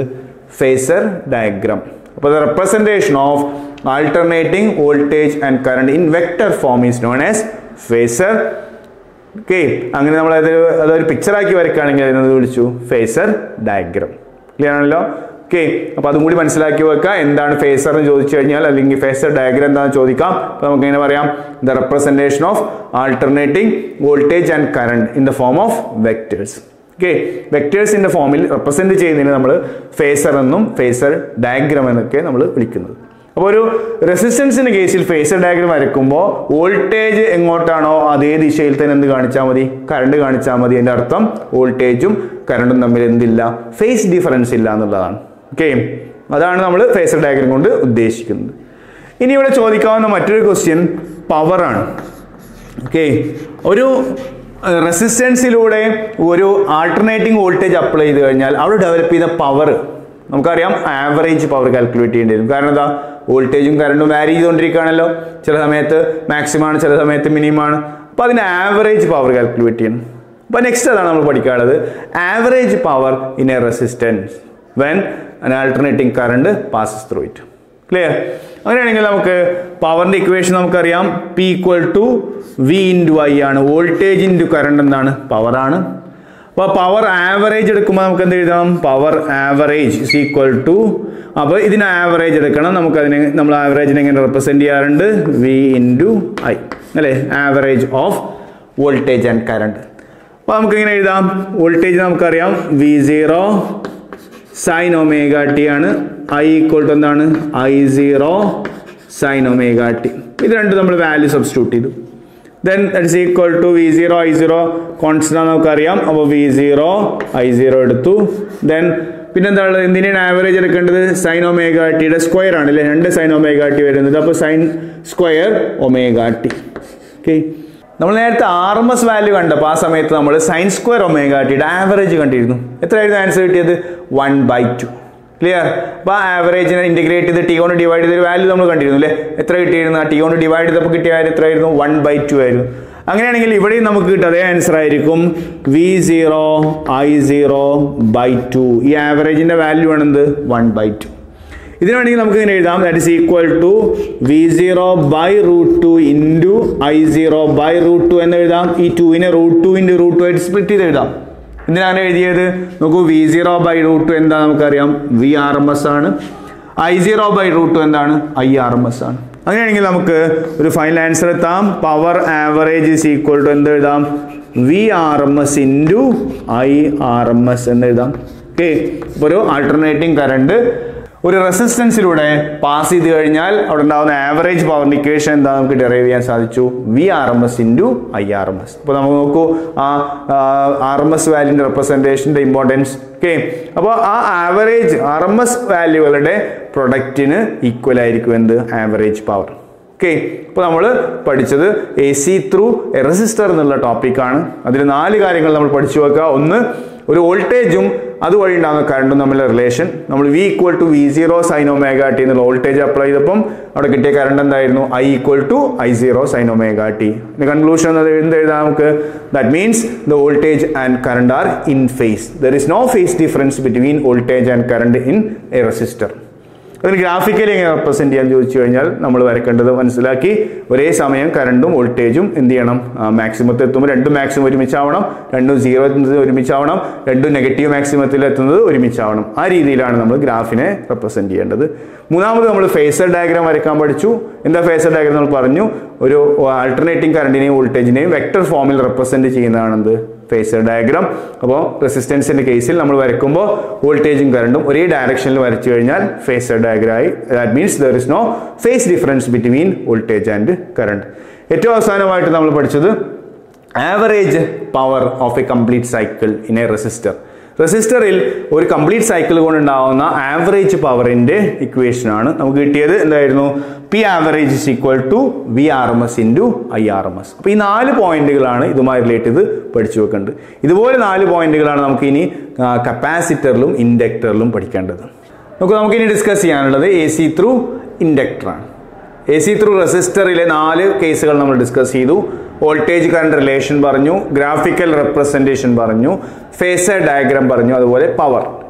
ഫേസർ ഡയഗ്രാം അപ്പോൾ the representation of alternating voltage and current in vector form is known as phasor okay അങ്ങനെ നമ്മൾ അത് അതൊരു പിക്ചറാക്കി വരയ്ക്കുകയാണെങ്കിൽ അതിനത് വിളിച്ചു ഫേസർ ഡയഗ്രാം ക്ലിയർ ആണല്ലോ ഓക്കെ അപ്പോൾ അതും കൂടി മനസ്സിലാക്കി വെക്കുക എന്താണ് ഫേസർ എന്ന് ചോദിച്ചു കഴിഞ്ഞാൽ അല്ലെങ്കിൽ ഫേസർ ഡയഗ്രാം എന്താണെന്ന് ചോദിക്കാം അപ്പോൾ നമുക്ക് എങ്ങനെ പറയാം the representation of alternating voltage and current in the form of vectors okay വെക്ടേഴ്സിന്റെ ഫോമിൽ റെപ്രസെന്റ് ചെയ്യുന്നതിന് നമ്മൾ ഫേസർ എന്നും ഫേസർ ഡയഗ്രാം എന്നൊക്കെ നമ്മൾ വിളിക്കുന്നത് അപ്പോൾ ഒരു റെസിസ്റ്റൻസിന്റെ കേസിൽ ഫേസർ ഡയഗ്രാം വരയ്ക്കുമ്പോൾ വോൾട്ടേജ് എങ്ങോട്ടാണോ അതേ ദിശയിൽ തന്നെ എന്ത് കാണിച്ചാൽ മതി കറണ്ട് കാണിച്ചാൽ മതി അതിന്റെ അർത്ഥം വോൾട്ടേജും കറണ്ടും തമ്മിൽ എന്തില്ല ഫേസ് ഡിഫറൻസ് ഇല്ല എന്നുള്ളതാണ് ഓക്കെ അതാണ് നമ്മൾ ഫേസർ ഡയഗ്രാം കൊണ്ട് ഉദ്ദേശിക്കുന്നത് ഇനി ഇവിടെ ചോദിക്കാവുന്ന മറ്റൊരു ക്വസ്റ്റ്യൻ പവറാണ് ഓക്കെ ഒരു റെസിസ്റ്റൻസിലൂടെ ഒരു ആൾട്ടർനേറ്റിംഗ് വോൾട്ടേജ് അപ്ലൈ ചെയ്ത് കഴിഞ്ഞാൽ അവിടെ ഡെവലപ്പ് ചെയ്ത പവർ നമുക്കറിയാം ആവറേജ് പവർ കാൽക്കുലേറ്റ് ചെയ്യേണ്ടി വരും കാരണം എന്താ വോൾട്ടേജും കറണ്ടും വാരി ചെയ്തുകൊണ്ടിരിക്കുകയാണല്ലോ ചില സമയത്ത് മാക്സിമം ആണ് ചില സമയത്ത് മിനിമം ആണ് അപ്പോൾ അതിന് ആവറേജ് പവർ കാൽക്കുലേറ്റ് ചെയ്യണം അപ്പോൾ നെക്സ്റ്റ് അതാണ് നമ്മൾ പഠിക്കാനുള്ളത് average power in a resistance when an alternating current passes through it clear അങ്ങനെയാണെങ്കിൽ നമുക്ക് പവറിന്റെ ഇക്വേഷൻ നമുക്കറിയാം P equal to V into I ആണ് വോൾട്ടേജ് ഇൻറ്റു കറണ്ട് എന്താണ് പവറാണ് അപ്പോൾ പവർ ആവറേജ് എടുക്കുമ്പോൾ നമുക്ക് എന്ത് എഴുതാം power average is equal to അപ്പോൾ ഇതിന് ആവറേജ് എടുക്കണം നമുക്ക് അതിനെ നമ്മൾ ആവറേജിനെ എങ്ങനെ റെപ്രസെൻറ്റ് ചെയ്യാറുണ്ട് വി ഇൻറ്റു ഐ അല്ലേ average of voltage and current അപ്പോൾ നമുക്ക് ഇങ്ങനെ എഴുതാം വോൾട്ടേജ് നമുക്കറിയാം V zero sine omega T ആണ് ഐ ഈക്വൽ ടു എന്താണ് I zero sine omega T ഇത് രണ്ടും നമ്മൾ വാല്യൂ സബ്സ്റ്റിറ്റ്യൂട്ട് ചെയ്തു then that's equal to V zero I zero constant നമുക്കറിയാം അപ്പോൾ വി സീറോ ഐ സീറോ എടുത്തു ദെൻ പിന്നെന്താണ് എന്തിനാണ് ആവറേജ് എടുക്കേണ്ടത് സൈൻ ഒമേഗ ടിയുടെ സ്ക്വയർ ആണ് അല്ലേ രണ്ട് സൈൻ ഒമേഗ ടി വരുന്നത് അപ്പോൾ sine square omega T okay നമ്മൾ നേരത്തെ ആർ എം എസ് വാല്യൂ കണ്ടപ്പോൾ ആ സമയത്ത് നമ്മൾ സൈൻ സ്ക്വയർ ഒമേഗ ടിയുടെ ആവറേജ് കണ്ടിരുന്നു എത്രയായിരുന്നു ആൻസർ കിട്ടിയത് വൺ ബൈ ടു ക്ലിയർ അപ്പോൾ ആ ആവറേജിനെ ഇൻറ്റഗ്രേറ്റ് ചെയ്ത് ടി കൊണ്ട് ഡിവൈഡ് ചെയ്തൊരു വാല്യൂ നമ്മൾ കണ്ടിരുന്നു അല്ലേ എത്ര കിട്ടിയിരുന്നു ആ ടി കൊണ്ട് ഡിവൈഡ് ചെയ്തപ്പോൾ കിട്ടിയ വാല്യൂ എത്രയായിരുന്നു വൺ ബൈ ടു ആയിരുന്നു അങ്ങനെയാണെങ്കിൽ ഇവിടെയും നമുക്ക് കിട്ടും അതേ ആൻസർ ആയിരിക്കും V zero I zero by two ഈ ആവറേജിന്റെ വാല്യൂ ആണെന്ത് വൺ ബൈ ടു ഇതിന് വേണമെങ്കിൽ നമുക്ക് ഇങ്ങനെ എഴുതാം that is equal to V zero by root two into I zero by root two എന്ന് എഴുതാം ഈ ടുവിനെ root two into root two ആയിട്ട് സ്പ്ലിറ്റ് ചെയ്ത് എഴുതാം എന്തിനാണ് എഴുതിയത് നോക്കൂ V zero by root two എന്താ നമുക്കറിയാം വി ആർ എം എസ് ആണ് I zero by root to എന്താണ് ഐ ആർ എം എസ് ആണ് അങ്ങനെയാണെങ്കിൽ നമുക്ക് ഒരു ഫൈനൽ ആൻസർ എത്താം power average is equal to എന്ത് എഴുതാം V R M S into I R M S എന്ന് എഴുതാം ഓക്കെ അപ്പോൾ ഒരു ആൾട്ടർനേറ്റിംഗ് കറണ്ട് ഒരു റെസിസ്റ്റൻസിലൂടെ പാസ് ചെയ്ത് കഴിഞ്ഞാൽ അവിടെ ഉണ്ടാകുന്ന ആവറേജ് പവറിന്റെ ഇക്വേഷൻ എന്താ നമുക്ക് ഡെറൈവ് ചെയ്യാൻ സാധിച്ചു V R M S into I R M S അപ്പോൾ നമുക്ക് നോക്കൂ ആ ആർ എം എസ് വാല്യൂന്റെ റെപ്രസെൻറ്റേഷൻ്റെ ഇമ്പോർട്ടൻസ് ഓക്കെ അപ്പോൾ ആ ആവറേജ് ആർ എം എസ് വാല്യൂകളുടെ പ്രൊഡക്റ്റിന് ഈക്വൽ ആയിരിക്കും എന്ത് ആവറേജ് പവർ ഓക്കെ അപ്പോൾ നമ്മൾ പഠിച്ചത് എ സി ത്രൂ റെസിസ്റ്റർ എന്നുള്ള ടോപ്പിക്കാണ് അതിൽ നാല് കാര്യങ്ങൾ നമ്മൾ പഠിച്ചു വെക്കുക ഒന്ന് ഒരു വോൾട്ടേജും അതുവഴി ഉണ്ടാകുന്ന കറണ്ടും തമ്മിലുള്ള റിലേഷൻ നമ്മൾ V equal to V zero sine omega T എന്നുള്ള വോൾട്ടേജ് അപ്ലൈ ചെയ്തപ്പം അവിടെ കിട്ടിയ കറണ്ട് എന്തായിരുന്നു I equal to I zero sine omega T conclusion എന്ത് എഴുതാം നമുക്ക് that means the voltage and current are in phase there is no phase difference between voltage and current in a resistor അതിന് ഗ്രാഫിക്കലി എങ്ങനെ റെപ്രസെന്റ് ചെയ്യാൻ ചോദിച്ചു കഴിഞ്ഞാൽ നമ്മൾ വരക്കേണ്ടത് മനസ്സിലാക്കി ഒരേ സമയം കറണ്ടും വോൾട്ടേജും എന്ത് ചെയ്യണം മാക്സിമത്തിൽ എത്തുമ്പോൾ രണ്ടും മാക്സിമം ഒരുമിച്ചാവണം രണ്ടും സീറോ എത്തുന്നത് ഒരുമിച്ചാവണം രണ്ടും നെഗറ്റീവ് മാക്സിമത്തിൽ എത്തുന്നത് ഒരുമിച്ചാവണം ആ രീതിയിലാണ് നമ്മൾ ഗ്രാഫിനെ റെപ്രസെന്റ് ചെയ്യേണ്ടത് മൂന്നാമത് നമ്മൾ ഫേസർ ഡയഗ്രാം വരയ്ക്കാൻ പഠിച്ചു എന്താ ഫേസർ ഡയഗ്രാം നമ്മൾ പറഞ്ഞു ഒരു ആൾട്ടർനേറ്റിംഗ് കറണ്ടിനെയും വോൾട്ടേജിനെയും വെക്ടർ ഫോമിൽ റെപ്രസെന്റ് ചെയ്യുന്നതാണെന്ത് ഫേസർ ഡയഗ്രാം അപ്പോൾ റെസിസ്റ്റൻസിന്റെ കേസിൽ നമ്മൾ വരയ്ക്കുമ്പോൾ വോൾട്ടേജും കറണ്ടും ഒരേ ഡയറക്ഷനിൽ വരച്ചു കഴിഞ്ഞാൽ ഫേസർ ഡയഗ്രാം ആയി that means there is no phase difference between voltage and current ഏറ്റവും അവസാനമായിട്ട് നമ്മൾ പഠിച്ചത് average power of a complete cycle in a resistor റെസിസ്റ്ററിൽ ഒരു കംപ്ലീറ്റ് സൈക്കിൾ കൊണ്ടുണ്ടാവുന്ന ആവറേജ് പവറിന്റെ ഇക്വേഷൻ ആണ് നമുക്ക് കിട്ടിയത് എന്തായിരുന്നു P average is equal to V R M S into I R M S അപ്പോൾ ഈ നാല് പോയിന്റുകളാണ് ഇതുമായി റിലേറ്റ് ചെയ്ത് പഠിച്ചു വെക്കേണ്ടത് ഇതുപോലെ നാല് പോയിന്റുകളാണ് നമുക്ക് ഇനി കപ്പാസിറ്ററിലും ഇൻഡക്ടറിലും പഠിക്കേണ്ടത് നമുക്ക് നമുക്കിനി ഡിസ്കസ് ചെയ്യാനുള്ളത് എ സി ത്രൂ ഇൻഡക്ടറാണ് എ സി ത്രൂ റെസിസ്റ്ററിലെ നാല് കേസുകൾ നമ്മൾ ഡിസ്കസ് ചെയ്തു വോൾട്ടേജ് കറണ്ട് റിലേഷൻ പറഞ്ഞു ഗ്രാഫിക്കൽ റെപ്രസെൻറ്റേഷൻ പറഞ്ഞു ഫേസർ ഡയഗ്രാം പറഞ്ഞു അതുപോലെ പവർ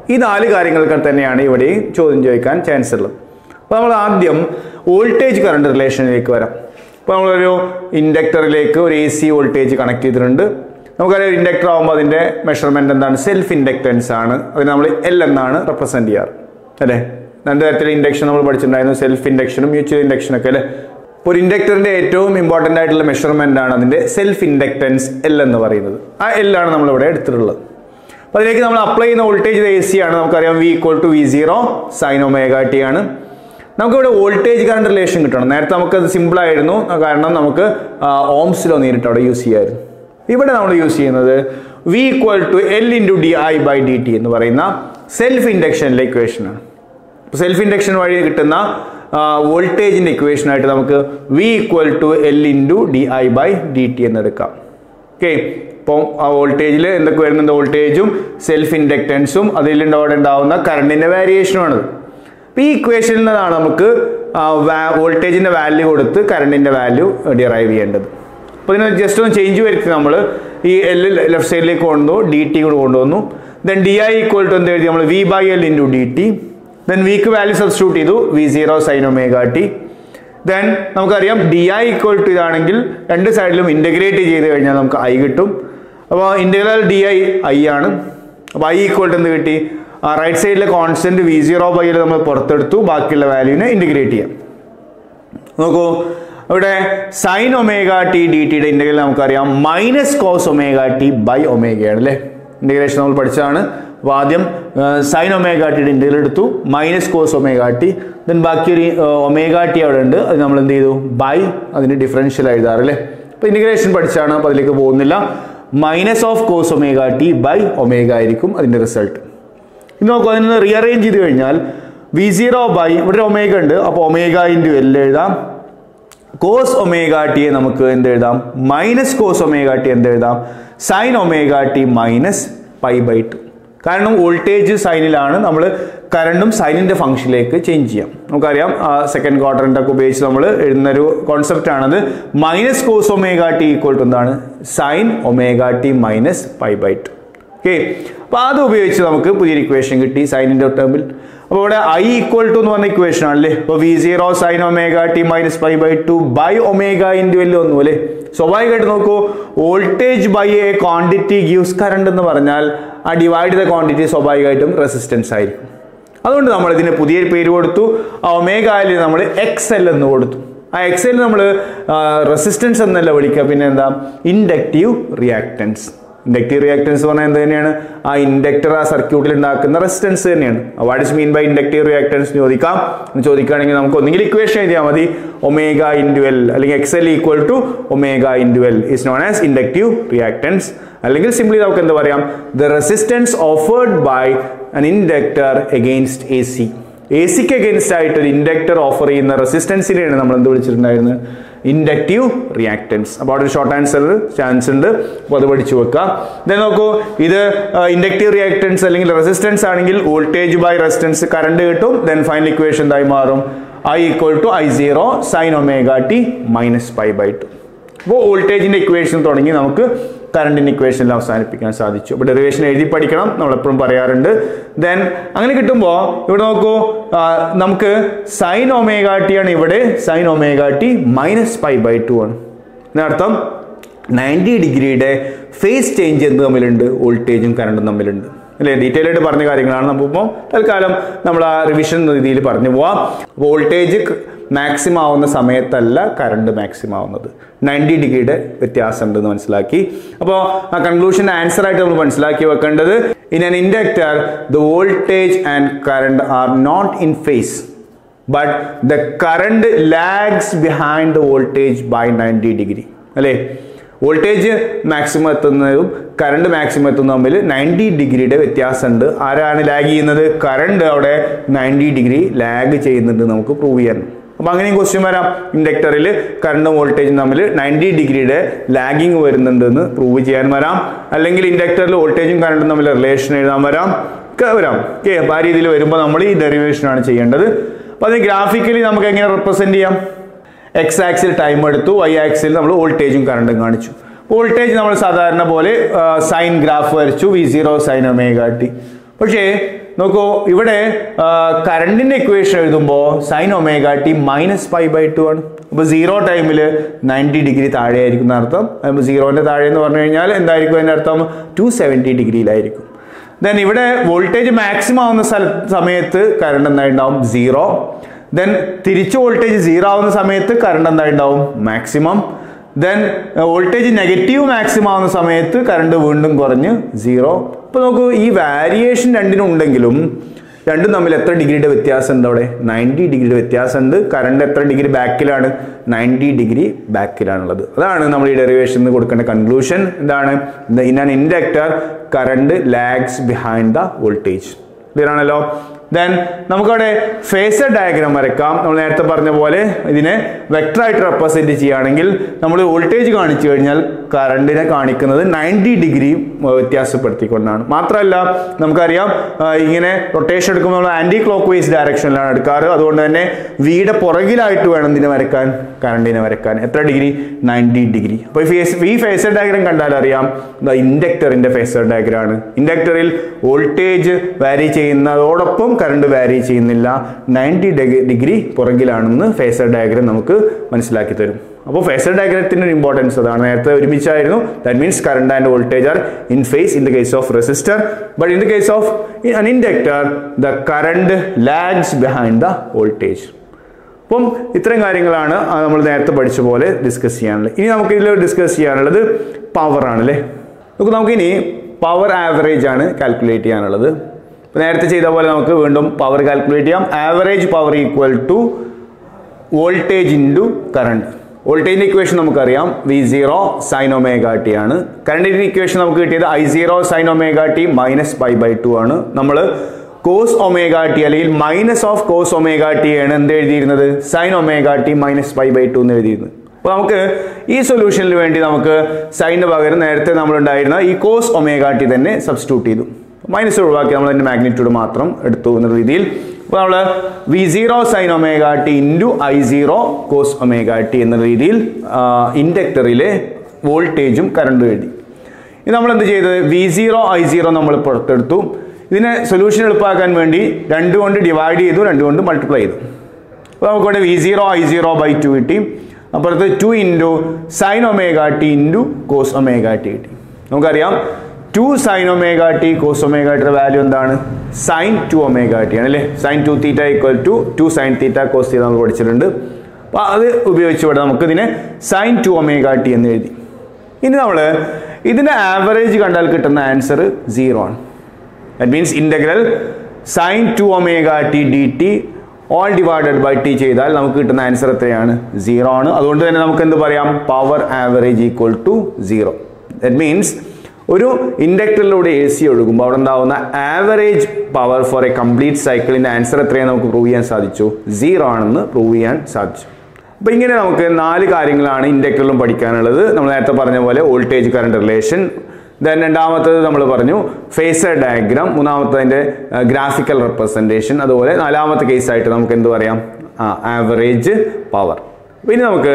ഈ നാല് കാര്യങ്ങൾക്ക് തന്നെയാണ് ഇവിടെ ചോദ്യം ചോദിക്കാൻ ചാൻസ് ഉള്ളത് അപ്പോൾ നമ്മൾ ആദ്യം വോൾട്ടേജ് കറണ്ട് റിലേഷനിലേക്ക് വരാം ഇപ്പോൾ നമ്മളൊരു ഇൻഡക്ടറിലേക്ക് ഒരു എ സി വോൾട്ടേജ് കണക്ട് ചെയ്തിട്ടുണ്ട് നമുക്കറിയാം ഇൻഡക്ടർ ആകുമ്പോൾ അതിൻ്റെ മെഷർമെൻറ്റ് എന്താണ് സെൽഫ് ഇൻഡക്റ്റൻസ് ആണ് അതിന് നമ്മൾ എൽ എന്നാണ് റെപ്രസെൻറ്റ് ചെയ്യാറ് അല്ലേ രണ്ട് തരത്തിലുള്ള ഇൻഡക്ഷൻ നമ്മൾ പഠിച്ചിട്ടുണ്ടായിരുന്നു സെൽഫ് ഇൻഡക്ഷനും മ്യൂച്വൽ ഇൻഡക്ഷനൊക്കെ അല്ലേ ഇപ്പോൾ ഒരു ഇൻഡക്ടറിൻ്റെ ഏറ്റവും ഇമ്പോർട്ടൻ്റ് ആയിട്ടുള്ള മെഷർമെൻ്റ് ആണ് അതിൻ്റെ സെൽഫ് ഇൻഡക്റ്റൻസ് എൽ എന്ന് പറയുന്നത് ആ എൽ ആണ് നമ്മളിവിടെ എടുത്തിട്ടുള്ളത് അപ്പോൾ അതിലേക്ക് നമ്മൾ അപ്ലൈ ചെയ്യുന്ന വോൾട്ടേജ് എ സി ആണ് നമുക്കറിയാം V equal to V zero sine omega T ആണ് നമുക്കിവിടെ വോൾട്ടേജ് കറണ്ട് റിലേഷൻ കിട്ടണം നേരത്തെ നമുക്കത് സിമ്പിൾ ആയിരുന്നു കാരണം നമുക്ക് ഓംസിലോ നേരിട്ട് അവിടെ യൂസ് ചെയ്യായിരുന്നു ഇവിടെ നമ്മൾ യൂസ് ചെയ്യുന്നത് V equal to L into D I by D T എന്ന് പറയുന്ന സെൽഫ് ഇൻഡക്ഷനിലെ ഇക്വേഷനാണ് സെൽഫ് ഇൻഡക്ഷൻ വഴി കിട്ടുന്ന വോൾട്ടേജിൻ്റെ ഇക്വേഷനായിട്ട് നമുക്ക് V equal to L into D I by D T എന്നെടുക്കാം ഓക്കെ ഇപ്പം ആ വോൾട്ടേജിൽ എന്തൊക്കെ വരുന്നുണ്ട് വോൾട്ടേജും സെൽഫ് ഇൻഡക്റ്റൻസും അതിലുണ്ടാവിടെ ഉണ്ടാവുന്ന കറണ്ടിൻ്റെ വേരിയേഷനുമാണത് അപ്പോൾ ഈ ഇക്വേഷനിൽ നിന്നാണ് നമുക്ക് വോൾട്ടേജിൻ്റെ വാല്യൂ കൊടുത്ത് കറണ്ടിൻ്റെ വാല്യൂ ഡിറൈവ് ചെയ്യേണ്ടത് അപ്പോൾ ഇതിന് ജസ്റ്റ് ഒന്ന് ചേഞ്ച് വരുത്തി നമ്മൾ ഈ എൽ ലെഫ്റ്റ് സൈഡിലേക്ക് കൊണ്ടുവന്നു ഡി ടി കൂടെ കൊണ്ടുവന്നു then D I equal to എന്ത് എഴുതി നമ്മൾ V by L into D T then വിക്ക് വാല്യൂ സബ്സ്റ്റിറ്റ്യൂട്ട് ചെയ്തു V zero sine omega T then നമുക്കറിയാം ഡി ഐ ഈക്വൽ ടു ഇതാണെങ്കിൽ രണ്ട് സൈഡിലും ഇൻ്റഗ്രേറ്റ് ചെയ്ത് കഴിഞ്ഞാൽ നമുക്ക് ഐ കിട്ടും അപ്പോൾ ഇൻ്റഗ്രൽ ഡി ഐ ഐ ആണ് അപ്പോൾ ഐ ഈക്വൽ ടു എന്ത് കിട്ടി ആ റൈറ്റ് സൈഡിലെ കോൺസ്റ്റന്റ് വി സീറോ ബൈയിൽ നമ്മൾ പുറത്തെടുത്തു ബാക്കിയുള്ള വാല്യൂവിനെ ഇൻ്റഗ്രേറ്റ് ചെയ്യാം നോക്കൂ ഇവിടെ സൈൻ ഒമേഗ ടി ഡി ടിയുടെ ഇൻ്റഗ്രൽ നമുക്കറിയാം minus cos omega T by ഒമേഗയാണ് അല്ലേ ഇൻ്റഗ്രേഷൻ നമ്മൾ പഠിച്ചതാണ് അപ്പോൾ ആദ്യം സൈൻ ഒമേഗ ടിയുടെ ഇൻ്റഗ്രൽ എടുത്തു minus cos omega T then ബാക്കി ഒരു ഒമേഗ ടി അവിടെ ഉണ്ട് അത് നമ്മൾ എന്ത് ചെയ്തു ബൈ അതിന് ഡിഫറൻഷ്യൽ എഴുതാറ് അല്ലേ അപ്പോൾ ഇൻ്റഗ്രേഷൻ പഠിച്ചാണ് അപ്പോൾ അതിലേക്ക് പോകുന്നില്ല minus of cos omega T by omega ആയിരിക്കും അതിൻ്റെ റിസൾട്ട് ഇനി നോക്കൂ അതിന് റീഅറേഞ്ച് ചെയ്ത് കഴിഞ്ഞാൽ വി സീറോ ബൈ ഇവിടെ ഒരു ഒമേഗ ഉണ്ട് അപ്പോൾ ഒമേഗ ഇൻറ്റു എൽ എഴുതാം കോസ് ഒമേഗ ടിയെ നമുക്ക് എന്ത് എഴുതാം മൈനസ് കോസ് ഒമേഗ ടി എന്ത് എഴുതാം sine omega T minus pi by two കാരണം വോൾട്ടേജ് സൈനിലാണ് നമ്മൾ കറണ്ടും സൈനിൻ്റെ ഫംഗ്ഷനിലേക്ക് ചേഞ്ച് ചെയ്യാം നമുക്കറിയാം സെക്കൻഡ് ക്വാർട്ടറിൻ്റെ ഒക്കെ ഉപയോഗിച്ച് നമ്മൾ എഴുതുന്ന ഒരു കോൺസെപ്റ്റ് ആണത് minus cos omega T equal to എന്താണ് sine omega T minus pi by two okay അപ്പോൾ അത് ഉപയോഗിച്ച് നമുക്ക് പുതിയൊരു ഇക്വേഷൻ കിട്ടി സൈനിൻ്റെ ടേമിൽ അപ്പോൾ ഇവിടെ ഐ ഈക്വൽ ടു എന്ന് പറഞ്ഞ ഇക്വേഷൻ ആണല്ലേ അപ്പോൾ V zero sine omega T minus pi by two by omega into L ഒന്നു അല്ലേ സ്വാഭാവികമായിട്ട് നോക്കൂ voltage by a quantity gives current എന്ന് പറഞ്ഞാൽ ആ ഡിവൈഡ് ചെയ്ത ക്വാണ്ടിറ്റി സ്വാഭാവികമായിട്ടും റെസിസ്റ്റൻസ് ആയിരിക്കും അതുകൊണ്ട് നമ്മൾ ഇതിന് പുതിയൊരു പേര് കൊടുത്തു ആ ഒമേഗയിൽ നമ്മൾ എക്സ് എൽ എന്ന് കൊടുത്തു ആ എക്സ് എൽ നമ്മൾ റെസിസ്റ്റൻസ് എന്നല്ല വിളിക്കുക പിന്നെ എന്താ ഇൻഡക്റ്റീവ് റിയാക്റ്റൻസ് ഇൻഡക്റ്റീവ് റിയാക്ടൻസ് പറഞ്ഞാൽ എന്ത് തന്നെയാണ് ആ ഇൻഡക്ടർ ആ സർക്യൂട്ടിൽ ഉണ്ടാക്കുന്ന റെസിസ്റ്റൻസ് തന്നെയാണ് what is mean by inductive reactance ചോദിക്കാം എന്ന് ചോദിക്കുകയാണെങ്കിൽ നമുക്ക് ഒന്നുകിൽ ഇക്വേഷൻ എഴുതിയാൽ മതി ഒമേഗ ഇൻറ്റു എൽ അല്ലെങ്കിൽ X L equal to omega into L is known as inductive reactance അല്ലെങ്കിൽ സിംപ്ലി നമുക്ക് എന്ത് പറയാം the resistance offered by an inductor against A C A സിക്ക് അഗെയിൻസ്റ്റ് ആയിട്ട് ഒരു ഇൻഡക്ടർ ഓഫർ ചെയ്യുന്ന റെസിസ്റ്റൻസിനെയാണ് നമ്മൾ എന്ത് വിളിച്ചിട്ടുണ്ടായിരുന്നത് ഇൻഡക്റ്റീവ് റിയാക്ടൻസ് അപ്പോൾ അവിടെ ഒരു ഷോർട്ട് ആൻസർ ചാൻസ് ഉണ്ട് അപ്പോൾ അത് പഠിച്ചു വെക്കുക ദെൻ നോക്കൂ ഇത് ഇൻഡക്റ്റീവ് റിയാക്ടൻസ് അല്ലെങ്കിൽ റെസിസ്റ്റൻസ് ആണെങ്കിൽ വോൾട്ടേജ് ബൈ റെസിസ്റ്റൻസ് കറണ്ട് കിട്ടും ദെൻ ഫൈനൽ ഇക്വേഷൻ എന്തായി മാറും I equal to I zero sine omega T minus pi by two അപ്പോൾ വോൾട്ടേജിൻ്റെ ഇക്വേഷൻ തുടങ്ങി നമുക്ക് കറണ്ടിൻ്റെ ഇക്വേഷനിൽ അവസാനിപ്പിക്കാൻ സാധിച്ചു അപ്പോൾ ഡെറിവേഷൻ എഴുതി പഠിക്കണം നമ്മളെപ്പോഴും പറയാറുണ്ട് ദെൻ അങ്ങനെ കിട്ടുമ്പോൾ ഇവിടെ നോക്കൂ ആ, നമുക്ക് സൈൻ ഒമേഗ ടി ആണ് ഇവിടെ sine omega T minus pi by two ആണ് ഇതിനർത്ഥം നയൻറ്റി ഡിഗ്രിയുടെ ഫേസ് ചേഞ്ച് എന്ത് തമ്മിലുണ്ട് വോൾട്ടേജും കറണ്ടും തമ്മിലുണ്ട് അല്ലേ ഡീറ്റെയിൽ ആയിട്ട് പറഞ്ഞ കാര്യങ്ങളാണ് നമ്മളിപ്പോൾ തൽക്കാലം നമ്മൾ ആ റിവിഷൻ രീതിയിൽ പറഞ്ഞു പോവാം വോൾട്ടേജ് മാക്സിമം ആവുന്ന സമയത്തല്ല കറണ്ട് മാക്സിമം ആവുന്നത് നയൻറ്റി ഡിഗ്രിയുടെ വ്യത്യാസം ഉണ്ടെന്ന് മനസ്സിലാക്കി അപ്പോൾ ആ കൺക്ലൂഷൻ ആൻസർ ആയിട്ട് നമ്മൾ മനസ്സിലാക്കി വെക്കേണ്ടത് in an inductor the voltage and current are not in phase but the current lags behind the voltage by ninety degree അല്ലേ വോൾട്ടേജ് മാക്സിമം എത്തുന്നതും കറണ്ട് മാക്സിമം എത്തുന്നതും തമ്മിൽ നയൻറ്റി ഡിഗ്രിയുടെ വ്യത്യാസമുണ്ട് ആരാണ് ലാഗ് ചെയ്യുന്നത് കറണ്ട് അവിടെ നയൻറ്റി ഡിഗ്രി ലാഗ് ചെയ്യുന്നുണ്ട് നമുക്ക് പ്രൂവ് ചെയ്യാൻ അപ്പോൾ അങ്ങനെയും ക്വസ്റ്റ്യൻ വരാം ഇൻഡക്ടറിൽ കറണ്ടും വോൾട്ടേജും തമ്മിൽ നയൻറ്റി ഡിഗ്രിയുടെ ലാഗിങ് വരുന്നുണ്ടെന്ന് പ്രൂവ് ചെയ്യാൻ വരാം അല്ലെങ്കിൽ ഇൻഡക്ടറിൽ വോൾട്ടേജും കറണ്ടും തമ്മിൽ റിലേഷൻ എഴുതാൻ വരാം ഒക്കെ വരാം ഓക്കെ അപ്പോൾ ആ രീതിയിൽ വരുമ്പോൾ നമ്മൾ ഈ ഡെറിവേഷനാണ് ചെയ്യേണ്ടത് അപ്പോൾ അത് ഗ്രാഫിക്കലി നമുക്ക് എങ്ങനെ റെപ്രസെൻറ്റ് ചെയ്യാം എക്സ് ആക്സിൽ ടൈം എടുത്തു വൈ ആക്സിൽ നമ്മൾ വോൾട്ടേജും കറണ്ടും കാണിച്ചു വോൾട്ടേജ് നമ്മൾ സാധാരണ പോലെ സൈൻ ഗ്രാഫ് വരച്ചു V zero sine omega T പക്ഷേ നോക്കൂ ഇവിടെ കറണ്ടിന്റെ ഇക്വേഷൻ എഴുതുമ്പോൾ sine omega T minus pi by two ആണ് അപ്പോൾ സീറോ ടൈമിൽ നയൻറ്റി ഡിഗ്രി താഴെ ആയിരിക്കും എന്നർത്ഥം അപ്പോൾ സീറോന്റെ താഴെ എന്ന് പറഞ്ഞു കഴിഞ്ഞാൽ എന്തായിരിക്കും അതിന്റെ അർത്ഥം ടു സെവൻറ്റി ഡിഗ്രിയിലായിരിക്കും ദെൻ ഇവിടെ വോൾട്ടേജ് മാക്സിമം ആവുന്ന സ്ഥല സമയത്ത് കറണ്ട് എന്തായിട്ടുണ്ടാവും സീറോ ദെൻ തിരിച്ച് വോൾട്ടേജ് സീറോ ആവുന്ന സമയത്ത് കറണ്ട് എന്തായിട്ടുണ്ടാവും maximum then voltage negative maximum ആവുന്ന സമയത്ത് കറണ്ട് വീണ്ടും കുറഞ്ഞ് സീറോ അപ്പോൾ നോക്കൂ ഈ വാരിയേഷൻ രണ്ടിനും ഉണ്ടെങ്കിലും രണ്ടും തമ്മിൽ എത്ര ഡിഗ്രിയുടെ വ്യത്യാസം ഉണ്ട് അവിടെ നയൻറ്റി ഡിഗ്രിയുടെ വ്യത്യാസം ഉണ്ട് കറണ്ട് എത്ര ഡിഗ്രി ബാക്കിലാണ് നയൻറ്റി ഡിഗ്രി ബാക്കിലാണുള്ളത് അതാണ് നമ്മൾ ഈ ഡെറിവേഷനിൽ കൊടുക്കേണ്ട കൺക്ലൂഷൻ എന്താണ് in an inductor current lags behind the voltage clear ആണല്ലോ ദെൻ നമുക്കവിടെ ഫേസർ ഡയഗ്രാം വരയ്ക്കാം നമ്മൾ നേരത്തെ പറഞ്ഞ പോലെ ഇതിനെ വെക്ടറായിട്ട് റെപ്രസെന്റ് ചെയ്യുകയാണെങ്കിൽ നമ്മൾ വോൾട്ടേജ് കാണിച്ചു കഴിഞ്ഞാൽ കറണ്ടിനെ കാണിക്കുന്നത് നയൻറ്റി ഡിഗ്രി വ്യത്യാസപ്പെടുത്തിക്കൊണ്ടാണ് മാത്രമല്ല നമുക്കറിയാം ആ, ഇങ്ങനെ റൊട്ടേഷൻ എടുക്കുമ്പോൾ നമ്മൾ ആന്റി ക്ലോക്ക് വൈസ് ഡയറക്ഷനിലാണ് എടുക്കാറ് അതുകൊണ്ട് തന്നെ വീടെ പുറകിലായിട്ട് വേണം ഇതിനെ വരയ്ക്കാൻ കറണ്ടിനെ വരയ്ക്കാൻ എത്ര ഡിഗ്രി നയൻറ്റി ഡിഗ്രി അപ്പോൾ ഈ ഫേസ് ഈ ഫേസർ ഡയഗ്രാം കണ്ടാൽ അറിയാം ഇൻഡക്ടറിന്റെ ഫേസർ ഡയഗ്രാം ആണ് ഇൻഡക്ടറിൽ വോൾട്ടേജ് വാരി ചെയ്യുന്നതോടൊപ്പം കറണ്ട് വാരി ചെയ്യുന്നില്ല നയൻറ്റി ഡിഗ്രി പുറകിലാണെന്ന് ഫേസർ ഡയഗ്രാം നമുക്ക് മനസ്സിലാക്കി തരും അപ്പോൾ ഫേസർ ഡയഗ്രത്തിന്റെ ഒരു ഇമ്പോർട്ടൻസ് അതാണ് നേരത്തെ ഒരുമിച്ചായിരുന്നു that means current and voltage are in phase in the case of resistor but in the case of an inductor the current lags behind the voltage അപ്പം ഇത്രയും കാര്യങ്ങളാണ് ആ നമ്മൾ നേരത്തെ പഠിച്ച പോലെ ഡിസ്കസ് ചെയ്യാനുള്ളത് ഇനി നമുക്ക് ഇതിൽ ഡിസ്കസ് ചെയ്യാനുള്ളത് പവർ ആണ് അല്ലേ നമുക്ക് നമുക്കിനി പവർ ആവറേജ് ആണ് കാൽക്കുലേറ്റ് ചെയ്യാനുള്ളത് ഇപ്പൊ നേരത്തെ ചെയ്ത പോലെ നമുക്ക് വീണ്ടും പവർ കാൽക്കുലേറ്റ് ചെയ്യാം average power equal to voltage into current വോൾട്ടേജിന്റെ ഇക്വേഷൻ നമുക്കറിയാം V zero sine omega T ആണ് കറണ്ടിന്റെ ഇക്വേഷൻ നമുക്ക് കിട്ടിയത് I zero sine omega T minus pi by two ആണ് നമ്മൾ കോസ് ഒമേഗ ടി അല്ലെങ്കിൽ minus of cos omega T ആണ് എന്ത് എഴുതിയിരുന്നത് sine omega T minus pi by two എന്ന് എഴുതിയിരുന്നത് അപ്പോൾ നമുക്ക് ഈ സൊല്യൂഷനിൽ വേണ്ടി നമുക്ക് സൈനിന് പകരം നേരത്തെ നമ്മൾ ഉണ്ടായിരുന്ന ഈ കോസ് ഒമേഗ ടി തന്നെ സബ്സ്റ്റിറ്റ്യൂട്ട് ചെയ്തു മൈനസ് ഒഴിവാക്കി നമ്മൾ അതിന്റെ മാഗ്നിറ്റ്യൂഡ് മാത്രം എടുത്തു എന്ന രീതിയിൽ അപ്പോൾ നമ്മൾ V zero sine omega T into I zero cos omega T എന്ന രീതിയിൽ ഇൻഡക്ടറിലെ വോൾട്ടേജും കറണ്ടും എഴുതി ഇത് നമ്മൾ എന്ത് ചെയ്തത് വി സീറോ ഐ സീറോ നമ്മൾ പുറത്തെടുത്തു ഇതിനെ സൊല്യൂഷൻ എളുപ്പമാക്കാൻ വേണ്ടി രണ്ട് കൊണ്ട് ഡിവൈഡ് ചെയ്തു രണ്ട് കൊണ്ട് മൾട്ടിപ്ലൈ ചെയ്തു അപ്പോൾ നമുക്കിവിടെ V zero I zero by two കിട്ടി അപ്പുറത്ത് two into sine omega T into cos omega T കിട്ടി നമുക്കറിയാം two sine omega T cos omega ടിയുടെ വാല്യൂ എന്താണ് സൈൻ ടു ഒമേഗ ടി ആണ് അല്ലേ sine two theta equal to two sine theta cos theta നമ്മൾ പഠിച്ചിട്ടുണ്ട് അപ്പോൾ അത് ഉപയോഗിച്ചുകൊണ്ട് നമുക്ക് ഇതിനെ സൈൻ ടു ഒമേഗ ടി എന്ന് എഴുതി ഇനി നമ്മൾ ഇതിന്റെ ആവറേജ് കണ്ടാൽ കിട്ടുന്ന ആൻസർ സീറോ ആണ് that means integral sine two omega T D T all divided by T ചെയ്താൽ നമുക്ക് കിട്ടുന്ന ആൻസർ എത്രയാണ് സീറോ ആണ് അതുകൊണ്ട് തന്നെ നമുക്ക് എന്ത് പറയാം power average equal to zero that means ഒരു ഇൻഡക്ടറിലൂടെ എ സി ഒഴുകുമ്പോൾ അവിടെ ഉണ്ടാവുന്ന average power for a complete സൈക്കിളിന്റെ ആൻസർ എത്രയാണ് നമുക്ക് പ്രൂവ് ചെയ്യാൻ സാധിച്ചു സീറോ ആണെന്ന് പ്രൂവ് ചെയ്യാൻ സാധിച്ചു അപ്പൊ ഇങ്ങനെ നമുക്ക് നാല് കാര്യങ്ങളാണ് ഇൻഡക്ടറിലും പഠിക്കാനുള്ളത് നമ്മൾ നേരത്തെ പറഞ്ഞ പോലെ വോൾട്ടേജ് കറണ്ട് റിലേഷൻ ദെൻ രണ്ടാമത്തത് നമ്മൾ പറഞ്ഞു ഫേസർ ഡയഗ്രാം മൂന്നാമത്തതിന്റെ ഗ്രാഫിക്കൽ റെപ്രസെൻറ്റേഷൻ അതുപോലെ നാലാമത്തെ കേസായിട്ട് നമുക്ക് എന്ത് പറയാം ആവറേജ് പവർ ഇനി നമുക്ക്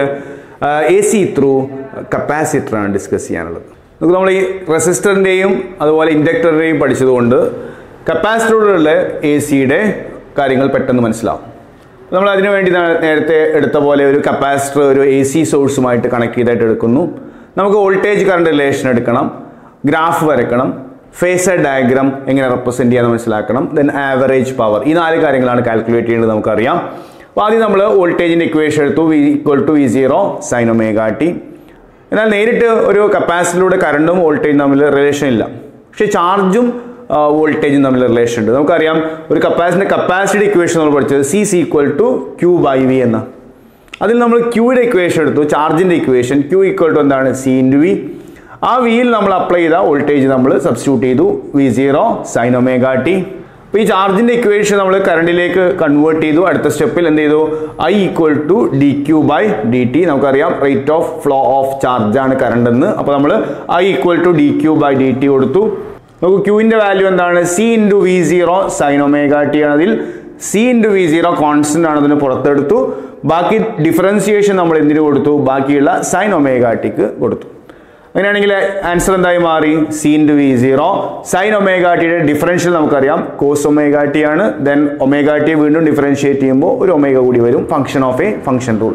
എ സി ത്രൂ കപ്പാസിറ്റർ ആണ് ഡിസ്കസ് ചെയ്യാനുള്ളത് നമുക്ക് നമ്മൾ ഈ റെസിസ്റ്ററിൻ്റെയും അതുപോലെ ഇൻഡക്ടറിൻ്റെയും പഠിച്ചതുകൊണ്ട് കപ്പാസിറ്ററുള്ള എ സിയുടെ കാര്യങ്ങൾ പെട്ടെന്ന് മനസ്സിലാവും നമ്മൾ അതിനു വേണ്ടി നേ- നേരത്തെ എടുത്ത പോലെ ഒരു കപ്പാസിറ്റർ ഒരു എ സി സോഴ്സുമായിട്ട് കണക്ട് ചെയ്തായിട്ട് എടുക്കുന്നു നമുക്ക് വോൾട്ടേജ് കറണ്ട് റിലേഷൻ എടുക്കണം ഗ്രാഫ് വരക്കണം ഫേസർ ഡയഗ്രാം എങ്ങനെ റെപ്രസെന്റ് ചെയ്യാന്ന് മനസ്സിലാക്കണം ദെൻ ആവറേജ് പവർ ഈ നാല് കാര്യങ്ങളാണ് കാൽക്കുലേറ്റ് ചെയ്യുന്നത് നമുക്കറിയാം അപ്പോൾ ആദ്യം നമ്മൾ വോൾട്ടേജിന്റെ ഇക്വേഷൻ എടുത്തു V equal to V zero sine omega T എന്നാൽ നേരിട്ട് ഒരു കപ്പാസിറ്ററിലൂടെ കറണ്ടും വോൾട്ടേജും തമ്മിൽ റിലേഷൻ ഇല്ല പക്ഷേ ചാർജും വോൾട്ടേജും തമ്മിൽ റിലേഷൻ ഉണ്ട് നമുക്കറിയാം ഒരു കപ്പാസിറ്റിന്റെ കപ്പാസിറ്റി ഇക്വേഷൻ നമ്മൾ പഠിച്ചത് C C equal to Q by V എന്ന അതിൽ നമ്മൾ ക്യൂയുടെ ഇക്വേഷൻ എടുത്തു ചാർജിന്റെ ഇക്വേഷൻ ക്യൂ ഈക്വൽ ടു എന്താണ് സി ഇൻറ്റു വി ആ വിയിൽ നമ്മൾ അപ്ലൈ ചെയ്ത വോൾട്ടേജ് നമ്മൾ സബ്സ്റ്റിറ്റ്യൂട്ട് ചെയ്തു V zero sine omega T അപ്പോൾ ഈ ചാർജിന്റെ ഇക്വേഷൻ നമ്മൾ കറണ്ടിലേക്ക് കൺവേർട്ട് ചെയ്തു അടുത്ത സ്റ്റെപ്പിൽ എന്ത് ചെയ്തു I equal to D Q by D T നമുക്കറിയാം rate of flow of charge ആണ് കറണ്ട് എന്ന് അപ്പോൾ നമ്മൾ I equal to D Q by D T കൊടുത്തു നമുക്ക് ക്യൂവിന്റെ വാല്യൂ എന്താണ് C into V zero sine omega T ആണ് അതിൽ C into V zero constant ആണ് അതിന് പുറത്തെടുത്തു ബാക്കി ഡിഫറൻസിയേഷൻ നമ്മൾ എന്തിനു കൊടുത്തു ബാക്കിയുള്ള സൈൻ ഒമേഗ ടിക്ക് കൊടുത്തു അങ്ങനെയാണെങ്കിൽ ആൻസർ എന്തായി മാറി C into V zero sine omega ടിയുടെ ഡിഫറൻഷ്യൽ നമുക്കറിയാം കോസ് ഒമേഗ ടി ആണ് ദെൻ ഒമേഗ ടി വീണ്ടും ഡിഫറൻഷിയേറ്റ് ചെയ്യുമ്പോൾ ഒരു ഒമേഗ കൂടി വരും function of a function rule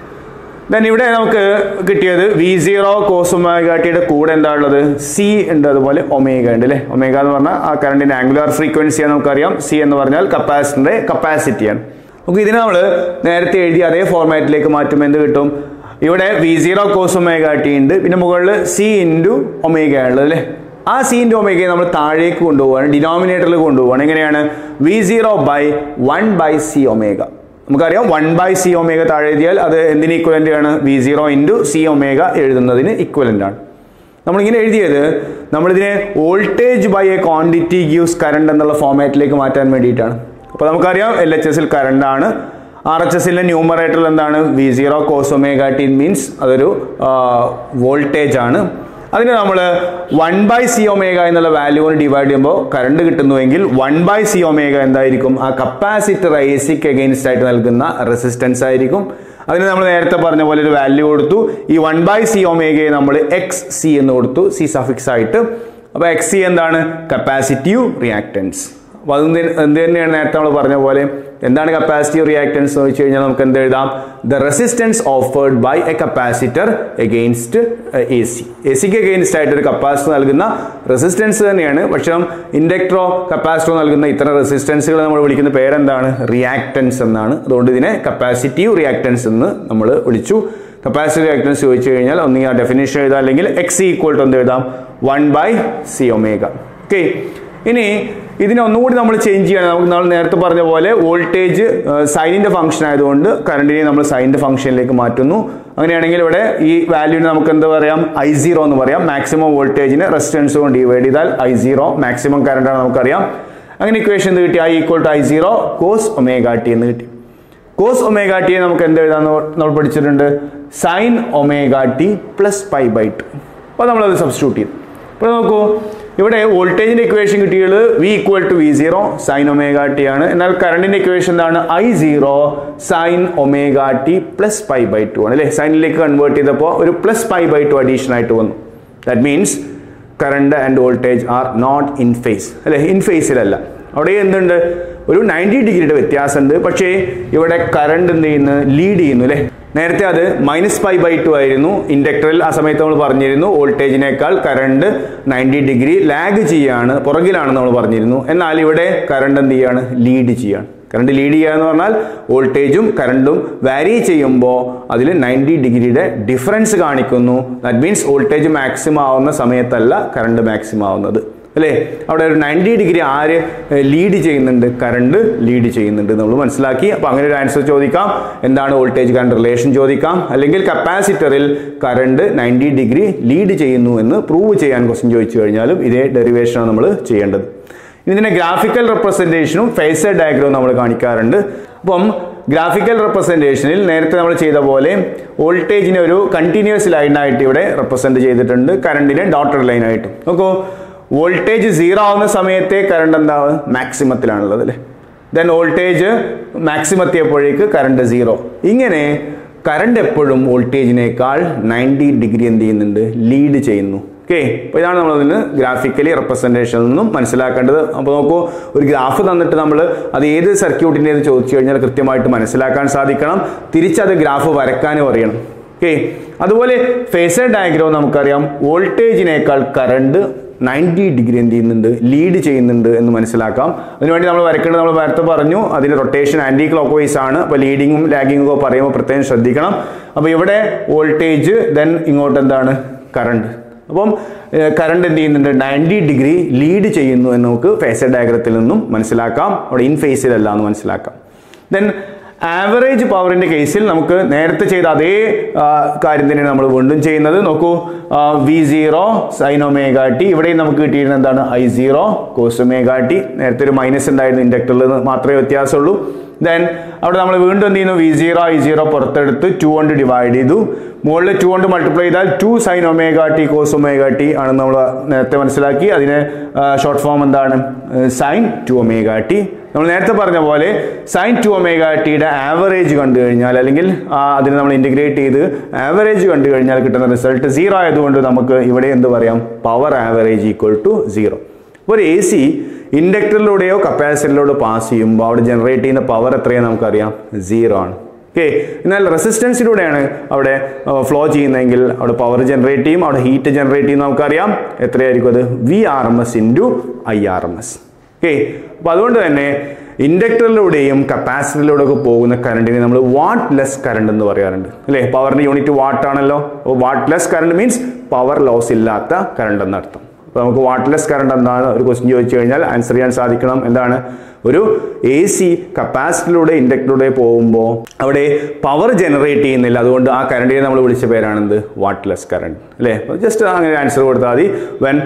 then ഇവിടെ നമുക്ക് കിട്ടിയത് വി സീറോ കോസ് ഒമേഗ ടിയുടെ കൂടെ എന്താ ഉള്ളത് സി ഉണ്ട് അതുപോലെ ഒമേഗ ഉണ്ട് അല്ലേ ഒമേഗ എന്ന് പറഞ്ഞാൽ ആ കറണ്ടിന്റെ ആംഗുലാർ ഫ്രീക്വൻസിയാണ് നമുക്കറിയാം സി എന്ന് പറഞ്ഞാൽ കപ്പാസിറ്ററിന്റെ കപ്പാസിറ്റിയാണ് നമുക്ക് ഇതിനെ നമ്മൾ നേരത്തെ എഴുതി അതേ ഫോർമാറ്റിലേക്ക് മാറ്റുമ്പോൾ എന്ത് കിട്ടും ഇവിടെ V zero cos omega T ഉണ്ട് പിന്നെ മുകളിൽ സി ഇൻറ്റു ഒമേഗ ഉള്ളത് അല്ലേ ആ സി ഇൻറ്റു ഒമേഗയെ നമ്മൾ താഴേക്ക് കൊണ്ടുപോവാണ് ഡിനോമിനേറ്ററിൽ കൊണ്ടുപോവാണ് എങ്ങനെയാണ് V zero by one by C omega നമുക്കറിയാം വൺ ബൈ സി ഒമേഗ താഴെ എഴുതിയാൽ അത് എന്തിന് ഇക്വലൻ്റ് ആണ് V zero into C omega എഴുതുന്നതിന് ഇക്വലൻ്റ് ആണ് നമ്മളിങ്ങനെ എഴുതിയത് നമ്മളിതിനെ voltage by a quantity gives current എന്നുള്ള ഫോമാറ്റിലേക്ക് മാറ്റാൻ വേണ്ടിയിട്ടാണ് അപ്പോൾ നമുക്കറിയാം എൽ എച്ച് എസിൽ കറണ്ട് ആണ് ആർ എച്ച് എസിലെ ന്യൂമറേറ്ററിൽ എന്താണ് V zero cos omega T means അതൊരു വോൾട്ടേജ് ആണ് അതിന് നമ്മൾ വൺ ബൈ സി ഒമേഗ എന്നുള്ള വാല്യൂ കൊണ്ട് ഡിവൈഡ് ചെയ്യുമ്പോൾ കറണ്ട് കിട്ടുന്നുവെങ്കിൽ വൺ ബൈ സി ഒമേഗ എന്തായിരിക്കും ആ കപ്പാസിറ്റർ എ സിക്ക് അഗെയിൻസ്റ്റ് ആയിട്ട് നൽകുന്ന റെസിസ്റ്റൻസ് ആയിരിക്കും അതിന് നമ്മൾ നേരത്തെ പറഞ്ഞ പോലെ ഒരു വാല്യൂ കൊടുത്തു ഈ വൺ ബൈ സി ഒമേഗയെ നമ്മൾ എക്സ് സി എന്ന് കൊടുത്തു സി സഫിക്സ് ആയിട്ട് അപ്പോൾ എക്സ് സി എന്താണ് കപ്പാസിറ്റീവ് റിയാക്ടൻസ് അപ്പോൾ അത് എന്ത് തന്നെയാണ് നേരത്തെ നമ്മൾ പറഞ്ഞ പോലെ എന്താണ് കപ്പാസിറ്റീവ് റിയാക്ടൻസ് എന്ന് വെച്ച് കഴിഞ്ഞാൽ നമുക്ക് എന്ത് എഴുതാം the resistance offered by a capacitor against A C A സിക്ക് എഗെയിൻസ്റ്റ് ആയിട്ട് ഒരു കപ്പാസിറ്റർ നൽകുന്ന റെസിസ്റ്റൻസ് തന്നെയാണ് പക്ഷേ ഇൻഡക്ട്രോ കപ്പാസിറ്ററോ നൽകുന്ന ഇത്തരം റെസിസ്റ്റൻസുകൾ നമ്മൾ വിളിക്കുന്ന പേരെന്താണ് റിയാക്ടൻസ് എന്നാണ് അതുകൊണ്ട് ഇതിനെ കപ്പാസിറ്റീവ് റിയാക്ടൻസ് എന്ന് നമ്മൾ വിളിച്ചു കപ്പാസിറ്റീവ് റിയാക്ടൻസ് ചോദിച്ചു കഴിഞ്ഞാൽ ഒന്നുകിൽ ആ ഡെഫിനേഷൻ എഴുതാം അല്ലെങ്കിൽ എക്സ് ഈക്വൽ ടു എന്ത് എഴുതാം one by C omega okay ഇനി ഇതിനെ ഒന്നുകൂടി നമ്മൾ ചേഞ്ച് ചെയ്യണം നമുക്ക് നമ്മൾ നേരത്തെ പറഞ്ഞ പോലെ വോൾട്ടേജ് സൈനിന്റെ ഫംഗ്ഷൻ ആയതുകൊണ്ട് കറണ്ടിനെ നമ്മൾ സൈനിന്റെ ഫംഗ്ഷനിലേക്ക് മാറ്റുന്നു അങ്ങനെയാണെങ്കിൽ ഇവിടെ ഈ വാല്യൂവിന് നമുക്ക് എന്താ പറയാം ഐ സീറോ എന്ന് പറയാം മാക്സിമം വോൾട്ടേജിന് റെസിസ്റ്റൻസ് കൊണ്ട് ഡിവൈഡ് ചെയ്താൽ ഐ സീറോ മാക്സിമം കറണ്ട് ആണ് നമുക്കറിയാം അങ്ങനെ ഇക്വേഷൻ എന്ത് കിട്ടി I equal to I zero cos omega T എന്ന് കിട്ടി കോസ് ഒമേഗ ടിയെ നമുക്ക് എന്ത് എഴുതാന്ന് നമ്മൾ പഠിച്ചിട്ടുണ്ട് sine omega T plus pi by two അപ്പോൾ നമ്മളത് സബ്സ്റ്റിറ്റ്യൂട്ട് ചെയ്തു അപ്പോൾ നോക്കൂ ഇവിടെ വോൾട്ടേജിന്റെ ഇക്വേഷൻ കിട്ടിയത് V equal to V zero sine omega T ആണ് എന്നാൽ കറണ്ടിന്റെ ഇക്വേഷൻ എന്താണ് I zero sine omega T plus pi by two ആണ് അല്ലേ സൈനിലേക്ക് കൺവേർട്ട് ചെയ്തപ്പോൾ ഒരു plus pi by two addition ആയിട്ട് വന്നു that means current and voltage are not in phase അല്ലേ ഇൻ ഫേസിലല്ല അവിടെ എന്തുണ്ട് ഒരു നയൻറ്റി ഡിഗ്രിയുടെ വ്യത്യാസമുണ്ട് പക്ഷേ ഇവിടെ കറണ്ട് എന്ത് ചെയ്യുന്നു ലീഡ് ചെയ്യുന്നു അല്ലേ നേരത്തെ അത് മൈനസ് ഫൈവ് ബൈ ടു ആയിരുന്നു ഇൻഡക്ടറിൽ ആ സമയത്ത് നമ്മൾ പറഞ്ഞിരുന്നു വോൾട്ടേജിനേക്കാൾ കറണ്ട് നയൻറ്റി ഡിഗ്രി ലാഗ് ചെയ്യാണ് പുറകിലാണെന്ന് നമ്മൾ പറഞ്ഞിരുന്നു എന്നാൽ ഇവിടെ കറണ്ട് എന്ത് ചെയ്യാണ് ലീഡ് ചെയ്യാണ് കറണ്ട് ലീഡ് ചെയ്യുക എന്ന് പറഞ്ഞാൽ വോൾട്ടേജും കറണ്ടും വാരി ചെയ്യുമ്പോൾ അതിൽ നയൻറ്റി ഡിഗ്രിയുടെ ഡിഫറൻസ് കാണിക്കുന്നു ദാറ്റ് മീൻസ് വോൾട്ടേജ് മാക്സിമം ആവുന്ന സമയത്തല്ല കറണ്ട് മാക്സിമം ആവുന്നത് അല്ലേ അവിടെ ഒരു നയൻറ്റി ഡിഗ്രി ആര് ലീഡ് ചെയ്യുന്നുണ്ട് കറണ്ട് ലീഡ് ചെയ്യുന്നുണ്ട് നമ്മൾ മനസ്സിലാക്കി അപ്പോൾ അങ്ങനെ ഒരു ആൻസർ ചോദിക്കാം എന്താണ് വോൾട്ടേജ് കറണ്ട് റിലേഷൻ ചോദിക്കാം അല്ലെങ്കിൽ കപ്പാസിറ്ററിൽ കറണ്ട് നയൻറ്റി ഡിഗ്രി ലീഡ് ചെയ്യുന്നു എന്ന് പ്രൂവ് ചെയ്യാൻ ക്വസ്റ്റ്യൻ ചോദിച്ചു കഴിഞ്ഞാലും ഇതേ ഡെറിവേഷനാണ് നമ്മൾ ചെയ്യേണ്ടത് ഇതിനെ ഗ്രാഫിക്കൽ റെപ്രസെൻറ്റേഷനും ഫേസർ ഡയഗ്രവും നമ്മൾ കാണിക്കാറുണ്ട് അപ്പം ഗ്രാഫിക്കൽ റെപ്രസെൻറ്റേഷനിൽ നേരത്തെ നമ്മൾ ചെയ്ത പോലെ വോൾട്ടേജിനെ ഒരു കണ്ടിന്യൂസ് ലൈനായിട്ട് ഇവിടെ റെപ്രസെൻറ്റ് ചെയ്തിട്ടുണ്ട് കറണ്ടിനെ ഡോട്ടഡ് ലൈനായിട്ടും നോക്കൂ വോൾട്ടേജ് സീറോ ആവുന്ന സമയത്തെ കറണ്ട് എന്താവും മാക്സിമത്തിലാണുള്ളത് അല്ലേ ദെൻ വോൾട്ടേജ് മാക്സിമം എത്തിയപ്പോഴേക്ക് കറണ്ട് സീറോ ഇങ്ങനെ കറണ്ട് എപ്പോഴും വോൾട്ടേജിനേക്കാൾ നയൻറ്റി ഡിഗ്രി എന്ത് ചെയ്യുന്നുണ്ട് ലീഡ് ചെയ്യുന്നു ഓക്കെ അപ്പോൾ ഇതാണ് നമ്മൾ അതിന് ഗ്രാഫിക്കലി റെപ്രസെൻറ്റേഷനിൽ നിന്നും മനസ്സിലാക്കേണ്ടത് അപ്പോൾ നോക്കൂ ഒരു ഗ്രാഫ് തന്നിട്ട് നമ്മൾ അത് ഏത് സർക്യൂട്ടിൻ്റെ എന്ന് ചോദിച്ചു കഴിഞ്ഞാൽ കൃത്യമായിട്ട് മനസ്സിലാക്കാൻ സാധിക്കണം തിരിച്ചത് ഗ്രാഫ് വരക്കാനും അറിയണം ഓക്കെ അതുപോലെ ഫേസർ ഡയഗ്രാം നമുക്കറിയാം വോൾട്ടേജിനേക്കാൾ കറണ്ട് നയൻറ്റി ഡിഗ്രി എന്ത് ചെയ്യുന്നുണ്ട് ലീഡ് ചെയ്യുന്നുണ്ട് എന്ന് മനസ്സിലാക്കാം അതിനുവേണ്ടി നമ്മൾ വരക്കേണ്ടത് നമ്മൾ നേരത്തെ പറഞ്ഞു അതിന് റൊട്ടേഷൻ ആൻറ്റി ക്ലോക്ക് വൈസ് ആണ് അപ്പോൾ ലീഡിങ്ങും ലാഗിങ്ങും ഒക്കെ പറയുമ്പോൾ പ്രത്യേകം ശ്രദ്ധിക്കണം അപ്പോൾ ഇവിടെ വോൾട്ടേജ് ദെൻ ഇങ്ങോട്ട് എന്താണ് കറണ്ട് അപ്പം കറണ്ട് എന്ത് ചെയ്യുന്നുണ്ട് നയൻറ്റി ഡിഗ്രി ലീഡ് ചെയ്യുന്നു എന്ന് നമുക്ക് ഫേസർ ഡയഗ്രത്തിൽ നിന്നും മനസ്സിലാക്കാം അവിടെ ഇൻ ഫേസിലല്ല എന്ന് മനസ്സിലാക്കാം ദെൻ ആവറേജ് പവറിന്റെ കേസിൽ നമുക്ക് നേരത്തെ ചെയ്ത അതേ ആ, കാര്യം തന്നെയാണ് നമ്മൾ വീണ്ടും ചെയ്യുന്നത് നോക്കൂ വി സീറോ സൈനോമേഗ ടി ഇവിടെയും നമുക്ക് കിട്ടിയിരുന്നത് എന്താണ് ഐ സീറോ കോസൊമേഗ ടി നേരത്തെ ഒരു മൈനസ് ഉണ്ടായിരുന്നു ഇൻഡക്ടറിൽ നിന്ന് മാത്രമേ വ്യത്യാസമുള്ളൂ ദെൻ അവിടെ നമ്മൾ വീണ്ടും എന്ത് ചെയ്യുന്നു വി സീറോ ഐ സീറോ പുറത്തെടുത്ത് ടു കൊണ്ട് ഡിവൈഡ് ചെയ്തു മുകളിൽ ടു കൊണ്ട് മൾട്ടിപ്ലൈ ചെയ്താൽ two sine omega T cos omega T ആണ് നമ്മൾ നേരത്തെ മനസ്സിലാക്കി അതിന് ഷോർട്ട് ഫോം എന്താണ് സൈൻ ടു ഒമേഗ ടി നമ്മൾ നേരത്തെ പറഞ്ഞ പോലെ സൈൻ ടു ഒമേഗ ടിയുടെ ആവറേജ് കണ്ടു കഴിഞ്ഞാൽ അല്ലെങ്കിൽ ആ, അതിനെ നമ്മൾ ഇൻറ്റിഗ്രേറ്റ് ചെയ്ത് ആവറേജ് കണ്ടു കഴിഞ്ഞാൽ കിട്ടുന്ന റിസൾട്ട് സീറോ ആയതുകൊണ്ട് നമുക്ക് ഇവിടെ എന്ത് പറയാം power average equal to zero ഒരു എ സി ഇൻഡക്ടറിലൂടെയോ കപ്പാസിറ്ററിലൂടെയോ പാസ് ചെയ്യുമ്പോൾ അവിടെ ജനറേറ്റ് ചെയ്യുന്ന പവർ എത്രയാണ് നമുക്കറിയാം സീറോ ആണ് ഓക്കെ എന്നാൽ റെസിസ്റ്റൻസിലൂടെയാണ് അവിടെ ഫ്ലോ ചെയ്യുന്നതെങ്കിൽ അവിടെ പവർ ജനറേറ്റ് ചെയ്യും അവിടെ ഹീറ്റ് ജനറേറ്റ് ചെയ്യും നമുക്കറിയാം എത്രയായിരിക്കും അത് V R M S into I R M S okay അപ്പോൾ അതുകൊണ്ട് തന്നെ ഇൻഡക്ടറിലൂടെയും കപ്പാസിറ്ററിലൂടെ ഒക്കെ പോകുന്ന കറണ്ടിനെ നമ്മൾ വാട്ട് ലെസ് കറണ്ട് എന്ന് പറയാറുണ്ട് അല്ലേ പവറിന്റെ യൂണിറ്റ് വാട്ട് ആണല്ലോ അപ്പോൾ wattless current means power loss ഇല്ലാത്ത കറണ്ട് എന്നർത്ഥം അപ്പോൾ നമുക്ക് വാട്ട്ലെസ് കറണ്ട് എന്താണ് ഒരു ക്വസ്റ്റ്യൻ ചോദിച്ചു കഴിഞ്ഞാൽ ആൻസർ ചെയ്യാൻ സാധിക്കണം എന്താണ് ഒരു എ സി കപ്പാസിറ്റിലൂടെ ഇൻഡക്ടറിലൂടെ പോകുമ്പോൾ അവിടെ പവർ ജനറേറ്റ് ചെയ്യുന്നില്ല അതുകൊണ്ട് ആ കറണ്ടിനെ നമ്മൾ വിളിച്ച പേരാണെന്ത് വാട്ട്ലെസ് കറണ്ട് അല്ലേ ജസ്റ്റ് അങ്ങനെ ആൻസർ കൊടുത്താൽ മതി when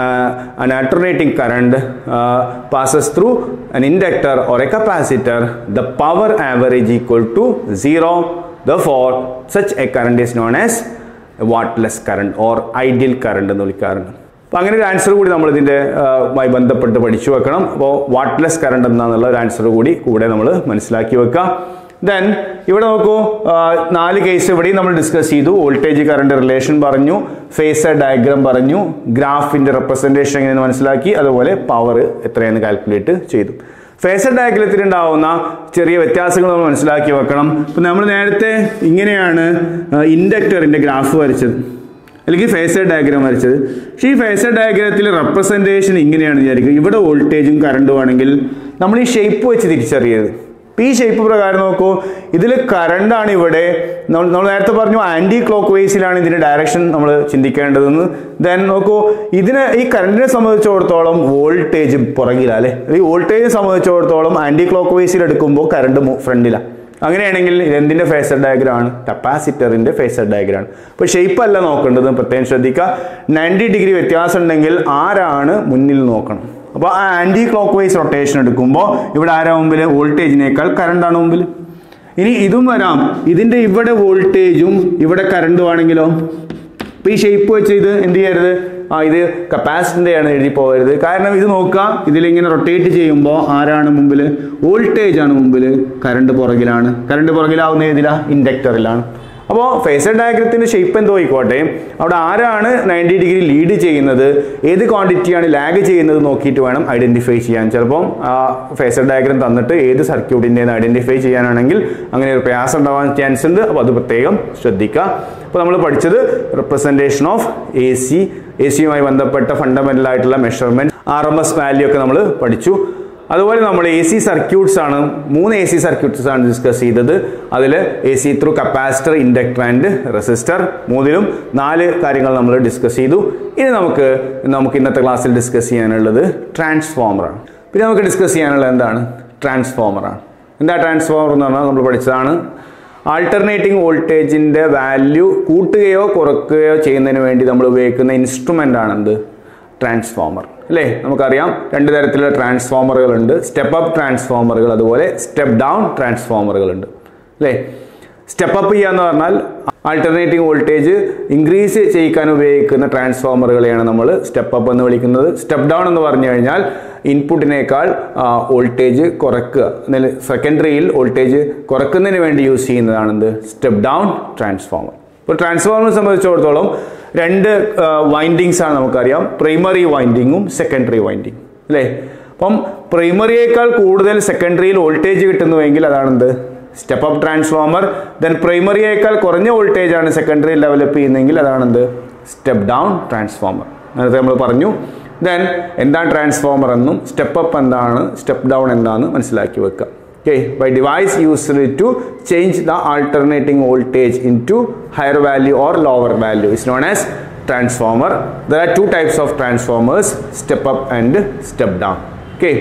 an alternating current uh, passes through an inductor or a capacitor the power average equal to zero therefore such a current is known as wattless current or ideal current എന്ന് വിളിക്കാറുണ്ട് അപ്പോൾ അങ്ങനെ ഒരു ആൻസർ കൂടി നമ്മൾ ഇതിൻ്റെ മായി ബന്ധപ്പെട്ട് പഠിച്ചു വെക്കണം അപ്പോൾ വാട്ട്ലെസ് കറണ്ട് എന്താണെന്നുള്ള ഒരു ആൻസർ കൂടി കൂടെ നമ്മൾ മനസ്സിലാക്കി വെക്കുക ദെൻ ഇവിടെ നോക്കൂ ആ, നാല് കേസ് ഇവിടെയും നമ്മൾ ഡിസ്കസ് ചെയ്തു വോൾട്ടേജ് കറണ്ട് റിലേഷൻ പറഞ്ഞു ഫേസർ ഡയഗ്രാം പറഞ്ഞു ഗ്രാഫിൻ്റെ റെപ്രസെൻറ്റേഷൻ എങ്ങനെയെന്ന് മനസ്സിലാക്കി അതുപോലെ പവർ എത്രയെന്ന് കാൽക്കുലേറ്റ് ചെയ്തു ഫേസർ ഡയഗ്രത്തിൽ ഉണ്ടാവുന്ന ചെറിയ വ്യത്യാസങ്ങൾ നമ്മൾ മനസ്സിലാക്കി വെക്കണം ഇപ്പം നമ്മൾ നേരത്തെ ഇങ്ങനെയാണ് ഇൻഡക്ടറിൻ്റെ ഗ്രാഫ് വരച്ചത് അല്ലെങ്കിൽ ഫേസർ ഡയഗ്രാം വരച്ചത് പക്ഷേ ഈ ഫേസർ ഡയഗ്രത്തിൽ റെപ്രസെൻറ്റേഷൻ ഇങ്ങനെയാണ് വിചാരിക്കുക ഇവിടെ വോൾട്ടേജും കറണ്ടും ആണെങ്കിൽ നമ്മൾ ഈ ഷേപ്പ് വെച്ച് തിരിച്ചറിയരുത് ഇപ്പം ഈ ഷേപ്പ് പ്രകാരം നോക്കൂ ഇതിൽ കറണ്ടാണ് ഇവിടെ നമ്മൾ നമ്മൾ നേരത്തെ പറഞ്ഞു ആൻറ്റി ക്ലോക്ക് വേസിലാണ് ഇതിൻ്റെ ഡയറക്ഷൻ നമ്മൾ ചിന്തിക്കേണ്ടതെന്ന് ദെൻ നോക്കൂ ഇതിന് ഈ കറണ്ടിനെ സംബന്ധിച്ചിടത്തോളം വോൾട്ടേജ് പുറകിലാണ് അല്ലേ ഈ വോൾട്ടേജിനെ സംബന്ധിച്ചിടത്തോളം ആൻറ്റി ക്ലോക്ക് വേസിൽ എടുക്കുമ്പോൾ കറണ്ട് ഫ്രണ്ടിലാണ് അങ്ങനെയാണെങ്കിൽ ഇത് എന്തിന്റെ ഫേസർ ഡയഗ്രാം ആണ് കപ്പാസിറ്ററിന്റെ ഫേസർ ഡയഗ്രാം ആണ് അപ്പോൾ ഷേപ്പ് അല്ല നോക്കേണ്ടത് പ്രത്യേകം ശ്രദ്ധിക്കുക നയൻറ്റി ഡിഗ്രി വ്യത്യാസം ഉണ്ടെങ്കിൽ ആരാണ് മുന്നിൽ നോക്കണം അപ്പോൾ ആ ആന്റി ക്ലോക്ക് വൈസ് റൊട്ടേഷൻ എടുക്കുമ്പോൾ ഇവിടെ ആരാ മുമ്പിൽ വോൾട്ടേജിനേക്കാൾ കറണ്ടാണ് മുമ്പിൽ ഇനി ഇതും വരാം ഇതിന്റെ ഇവിടെ വോൾട്ടേജും ഇവിടെ കറണ്ടും ആണെങ്കിലോ അപ്പൊ ഈ ഷേപ്പ് വെച്ച് ഇത് എന്ത് ചെയ്യരുത് ആ ഇത് കപ്പാസിറ്ററിന്റെ ആണ് എഴുതി പോകരുത് കാരണം ഇത് നോക്കുക ഇതിലിങ്ങനെ റൊട്ടേറ്റ് ചെയ്യുമ്പോൾ ആരാണ് മുമ്പിൽ വോൾട്ടേജ് ആണ് മുമ്പിൽ കറണ്ട് പുറകിലാണ് കറണ്ട് പുറകിലാവുന്ന ഏതിലാ ഇൻഡക്ടറിലാണ് അപ്പോൾ ഫേസർ ഡയഗ്രത്തിന്റെ ഷേപ്പ് എന്തോ ആയിക്കോട്ടെ അവിടെ ആരാണ് നയൻറ്റി ഡിഗ്രി ലീഡ് ചെയ്യുന്നത് ഏത് ക്വാണ്ടിറ്റിയാണ് ലാഗ് ചെയ്യുന്നത് നോക്കിയിട്ട് വേണം ഐഡന്റിഫൈ ചെയ്യാൻ ചിലപ്പം ആ ഫേസർ ഡയഗ്രം തന്നിട്ട് ഏത് സർക്യൂട്ടിൻ്റെ ഐഡന്റിഫൈ ചെയ്യാനാണെങ്കിൽ അങ്ങനെ ഒരു പ്രയാസം ഉണ്ടാവാൻ ചാൻസ് ഉണ്ട് അപ്പോൾ അത് പ്രത്യേകം ശ്രദ്ധിക്കുക അപ്പോൾ നമ്മൾ പഠിച്ചത് representation of A C A സിയുമായി ബന്ധപ്പെട്ട ഫണ്ടമെന്റൽ ആയിട്ടുള്ള measurement R M S value ഒക്കെ നമ്മൾ പഠിച്ചു അതുപോലെ നമ്മൾ എ സി സർക്യൂട്ട്സ് ആണ് മൂന്ന് എ സി സർക്യൂട്ട്സ് ആണ് ഡിസ്കസ് ചെയ്തത് അതിൽ A C through capacitor inductor and resistor മൂന്നിലും നാല് കാര്യങ്ങൾ നമ്മൾ ഡിസ്കസ് ചെയ്തു ഇനി നമുക്ക് നമുക്ക് ഇന്നത്തെ ക്ലാസ്സിൽ ഡിസ്കസ് ചെയ്യാനുള്ളത് ട്രാൻസ്ഫോമറാണ് പിന്നെ നമുക്ക് ഡിസ്കസ് ചെയ്യാനുള്ളത് എന്താണ് ട്രാൻസ്ഫോമറാണ് എന്താ ട്രാൻസ്ഫോമർ എന്ന് പറഞ്ഞാൽ നമ്മൾ പഠിച്ചതാണ് ആൾട്ടർനേറ്റിംഗ് വോൾട്ടേജിൻ്റെ വാല്യൂ കൂട്ടുകയോ കുറയ്ക്കുകയോ ചെയ്യുന്നതിന് വേണ്ടി നമ്മൾ ഉപയോഗിക്കുന്ന ഇൻസ്ട്രുമെൻ്റ് ആണ് എന്ത് ട്രാൻസ്ഫോമർ അല്ലേ നമുക്കറിയാം രണ്ട് തരത്തിലുള്ള ട്രാൻസ്ഫോമറുകളുണ്ട് സ്റ്റെപ്പ് അപ്പ് ട്രാൻസ്ഫോമറുകൾ അതുപോലെ സ്റ്റെപ്പ് ഡൗൺ ട്രാൻസ്ഫോമറുകളുണ്ട് അല്ലേ സ്റ്റെപ്പ് അപ്പ് ചെയ്യുക എന്ന് പറഞ്ഞാൽ ആൾട്ടർനേറ്റിംഗ് വോൾട്ടേജ് ഇൻക്രീസ് ചെയ്യിക്കാൻ ഉപയോഗിക്കുന്ന ട്രാൻസ്ഫോമറുകളെയാണ് നമ്മൾ സ്റ്റെപ്പ് അപ്പ് എന്ന് വിളിക്കുന്നത് സ്റ്റെപ്പ് ഡൗൺ എന്ന് പറഞ്ഞു കഴിഞ്ഞാൽ ഇൻപുട്ടിനേക്കാൾ വോൾട്ടേജ് കുറയ്ക്കുക സെക്കൻഡറിയിൽ വോൾട്ടേജ് കുറയ്ക്കുന്നതിന് വേണ്ടി യൂസ് ചെയ്യുന്നതാണ് എന്ത് സ്റ്റെപ്പ് ഡൗൺ ട്രാൻസ്ഫോമർ ഇപ്പോൾ ട്രാൻസ്ഫോമറിനെ സംബന്ധിച്ചിടത്തോളം രണ്ട് വൈൻഡിങ്സ് ആണ് നമുക്കറിയാം പ്രൈമറി വൈൻഡിങ്ങും സെക്കൻഡറി വൈൻഡിങ് അല്ലേ അപ്പം പ്രൈമറിയേക്കാൾ കൂടുതൽ സെക്കൻഡറിയിൽ വോൾട്ടേജ് കിട്ടുന്നുവെങ്കിൽ അതാണെന്ത് സ്റ്റെപ്പ് അപ്പ് ട്രാൻസ്ഫോമർ ദെൻ പ്രൈമറിയേക്കാൾ കുറഞ്ഞ വോൾട്ടേജ് ആണ് സെക്കൻഡറി ഡെവലപ്പ് ചെയ്യുന്നതെങ്കിൽ അതാണെന്ത് സ്റ്റെപ്പ് ഡൗൺ ട്രാൻസ്ഫോമർ നേരത്തെ നമ്മൾ പറഞ്ഞു ദെൻ എന്താണ് ട്രാൻസ്ഫോമർ എന്നും സ്റ്റെപ്പ് അപ്പ് എന്താണ് സ്റ്റെപ്പ് ഡൗൺ എന്താണെന്ന് മനസ്സിലാക്കി വെക്കുക okay by device used to change the alternating voltage into higher value or lower value is known as transformer there are two types of transformers step up and step down okay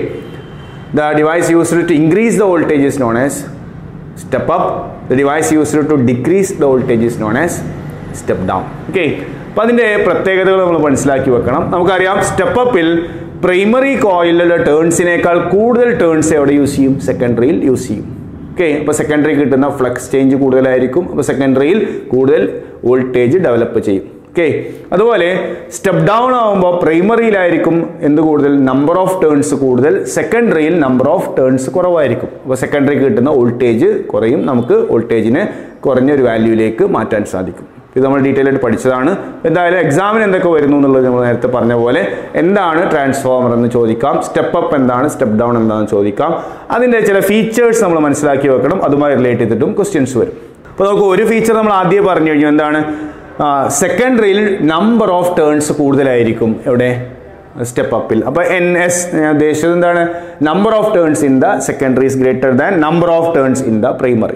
the device used to increase the voltage is known as step up the device used to decrease the voltage is known as step down okay അപ്പോൾ അതിൻ്റെ പ്രത്യേകതകൾ നമ്മൾ മനസ്സിലാക്കി വെക്കണം നമുക്കറിയാം സ്റ്റെപ്പ് അപ്പിൽ പ്രൈമറി കോയിലുള്ള ടേൺസിനേക്കാൾ കൂടുതൽ ടേൺസ് എവിടെ യൂസ് ചെയ്യും സെക്കൻഡറിയിൽ യൂസ് ചെയ്യും ഓക്കെ അപ്പോൾ സെക്കൻഡറി കിട്ടുന്ന ഫ്ലക്സ് ചേഞ്ച് കൂടുതലായിരിക്കും അപ്പോൾ സെക്കൻഡറിയിൽ കൂടുതൽ വോൾട്ടേജ് ഡെവലപ്പ് ചെയ്യും ഓക്കെ അതുപോലെ സ്റ്റെപ്പ് ഡൗൺ ആകുമ്പോൾ പ്രൈമറിയിലായിരിക്കും എന്ത് കൂടുതൽ നമ്പർ ഓഫ് ടേൺസ് കൂടുതൽ സെക്കൻഡറിയിൽ നമ്പർ ഓഫ് ടേൺസ് കുറവായിരിക്കും അപ്പോൾ സെക്കൻഡറി കിട്ടുന്ന വോൾട്ടേജ് കുറയും നമുക്ക് വോൾട്ടേജിനെ കുറഞ്ഞ ഒരു വാല്യൂയിലേക്ക് മാറ്റാൻ സാധിക്കും ഇത് നമ്മൾ ഡീറ്റെയിൽ ആയിട്ട് പഠിച്ചതാണ് എന്തായാലും എക്സാമിന് എന്തൊക്കെ വരുന്നു എന്നുള്ളത് നമ്മൾ നേരത്തെ പറഞ്ഞ പോലെ എന്താണ് ട്രാൻസ്ഫോമർ എന്ന് ചോദിക്കാം സ്റ്റെപ്പ് അപ്പ് എന്താണ് സ്റ്റെപ്പ് ഡൗൺ എന്താണെന്ന് ചോദിക്കാം അതിൻ്റെ ചില ഫീച്ചേഴ്സ് നമ്മൾ മനസ്സിലാക്കി വെക്കണം അതുമായി റിലേറ്റ് ചെയ്തിട്ടും ക്വസ്റ്റ്യൻസ് വരും അപ്പോൾ നമുക്ക് ഒരു ഫീച്ചർ നമ്മൾ ആദ്യം പറഞ്ഞു കഴിഞ്ഞു എന്താണ് സെക്കൻഡറിയിൽ നമ്പർ ഓഫ് ടേൺസ് കൂടുതലായിരിക്കും എവിടെ സ്റ്റെപ്പ് അപ്പിൽ അപ്പോൾ എൻ എസ് ഞാൻ ഉദ്ദേശിച്ചത് എന്താണ് number of turns in the secondary is greater than number of turns in the primary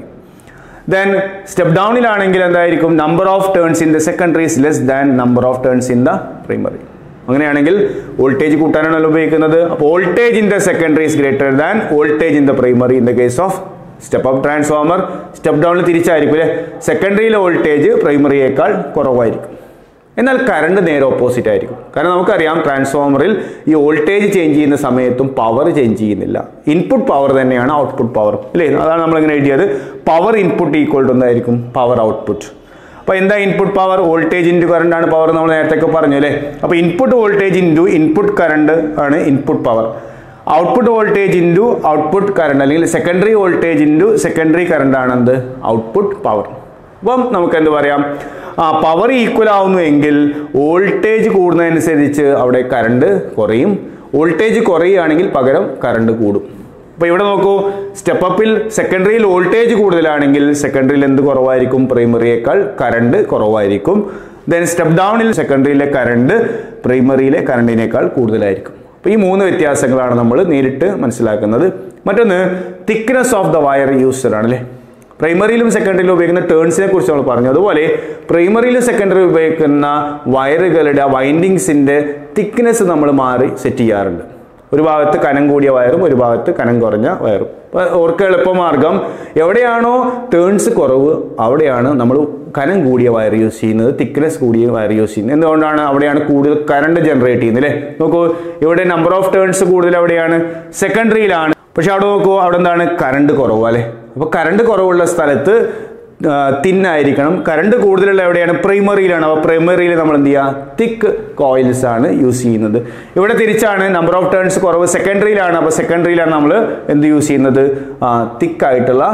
then step ഡൗണിലാണെങ്കിൽ എന്തായിരിക്കും number of turns in the secondary is less than number of turns in the primary അങ്ങനെയാണെങ്കിൽ വോൾട്ടേജ് കൂട്ടാനാണല്ലോ ഉപയോഗിക്കുന്നത് അപ്പോൾ voltage in the secondary is greater than voltage in the primary in the case of step up transformer step ഡൗണിൽ തിരിച്ചായിരിക്കും അല്ലേ സെക്കൻഡറിയിലെ വോൾട്ടേജ് പ്രൈമറിയേക്കാൾ കുറവായിരിക്കും എന്നാൽ കറണ്ട് നേരെ ഓപ്പോസിറ്റ് ആയിരിക്കും കാരണം നമുക്കറിയാം ട്രാൻസ്ഫോമറിൽ ഈ വോൾട്ടേജ് ചേഞ്ച് ചെയ്യുന്ന സമയത്തും പവർ ചേഞ്ച് ചെയ്യുന്നില്ല ഇൻപുട്ട് പവർ തന്നെയാണ് ഔട്ട്പുട്ട് പവർ അല്ലേ അതാണ് നമ്മൾ ഇങ്ങനെ എഴുതിയത് പവർ ഇൻപുട്ട് ഈക്വൽ ടു എന്തായിരിക്കും പവർ ഔട്ട്പുട്ട് അപ്പോൾ എന്താ input power voltage into current ആണ് പവർ നമ്മൾ നേരത്തെ പറഞ്ഞു അല്ലേ അപ്പോൾ input voltage into input current ആണ് input power output voltage into output current അല്ലെങ്കിൽ secondary voltage into secondary current ആണ് എന്ത് ഔട്ട്പുട്ട് പവർ അപ്പം നമുക്ക് എന്ത് പറയാം ആ പവർ ഈക്വൽ ആവുന്നു എങ്കിൽ വോൾട്ടേജ് കൂടുന്നതനുസരിച്ച് അവിടെ കറണ്ട് കുറയും വോൾട്ടേജ് കുറയുകയാണെങ്കിൽ പകരം കറണ്ട് കൂടും അപ്പോൾ ഇവിടെ നോക്കൂ സ്റ്റെപ്പ് അപ്പിൽ സെക്കൻഡറിയിൽ വോൾട്ടേജ് കൂടുതലാണെങ്കിൽ സെക്കൻഡറിയിൽ എന്ത് കുറവായിരിക്കും പ്രൈമറിയേക്കാൾ കറണ്ട് കുറവായിരിക്കും ദെൻ സ്റ്റെപ്പ് ഡൗണിൽ സെക്കൻഡറിയിലെ കറണ്ട് പ്രൈമറിയിലെ കറണ്ടിനേക്കാൾ കൂടുതലായിരിക്കും അപ്പോൾ ഈ മൂന്ന് വ്യത്യാസങ്ങളാണ് നമ്മൾ നേരിട്ട് മനസ്സിലാക്കുന്നത് മറ്റൊന്ന് thickness of the wire used ആണ് അല്ലേ പ്രൈമറിയിലും സെക്കൻഡറിയിലും ഉപയോഗിക്കുന്ന ടേൺസിനെ കുറിച്ച് നമ്മൾ പറഞ്ഞു അതുപോലെ പ്രൈമറിയിലും സെക്കൻഡറി ഉപയോഗിക്കുന്ന വയറുകളുടെ വൈൻഡിങ്സിൻ്റെ തിക്നെസ് നമ്മൾ മാറി സെറ്റ് ചെയ്യാറുണ്ട് ഒരു ഭാഗത്ത് കനം കൂടിയ വയറും ഒരു ഭാഗത്ത് കനം കുറഞ്ഞ വയറും അപ്പോൾ ഓർക്ക് എളുപ്പമാർഗം എവിടെയാണോ ടേൺസ് കുറവ് അവിടെയാണ് നമ്മൾ കനം കൂടിയ വയർ യൂസ് ചെയ്യുന്നത് തിക്നെസ് കൂടിയ വയർ യൂസ് ചെയ്യുന്നത് എന്തുകൊണ്ടാണ് അവിടെയാണ് കൂടുതൽ കറണ്ട് ജനറേറ്റ് ചെയ്യുന്നത് അല്ലേ നോക്കൂ ഇവിടെ നമ്പർ ഓഫ് ടേൺസ് കൂടുതൽ എവിടെയാണ് സെക്കൻഡറിയിലാണ് പക്ഷെ അവിടെ നോക്കൂ അവിടെ എന്താണ് കറണ്ട് കുറവ് അല്ലേ അപ്പോൾ കറണ്ട് കുറവുള്ള സ്ഥലത്ത് തിന്നായിരിക്കണം കറണ്ട് കൂടുതലുള്ള എവിടെയാണ് പ്രൈമറിയിലാണ് അപ്പോൾ പ്രൈമറിയിൽ നമ്മൾ എന്ത് ചെയ്യുക തിക്ക് കോയിൽസ് ആണ് യൂസ് ചെയ്യുന്നത് ഇവിടെ തിരിച്ചാണ് നമ്പർ ഓഫ് ടേൺസ് കുറവ് സെക്കൻഡറിയിലാണ് അപ്പോൾ സെക്കൻഡറിയിലാണ് നമ്മൾ എന്ത് യൂസ് ചെയ്യുന്നത് തിക്കായിട്ടുള്ള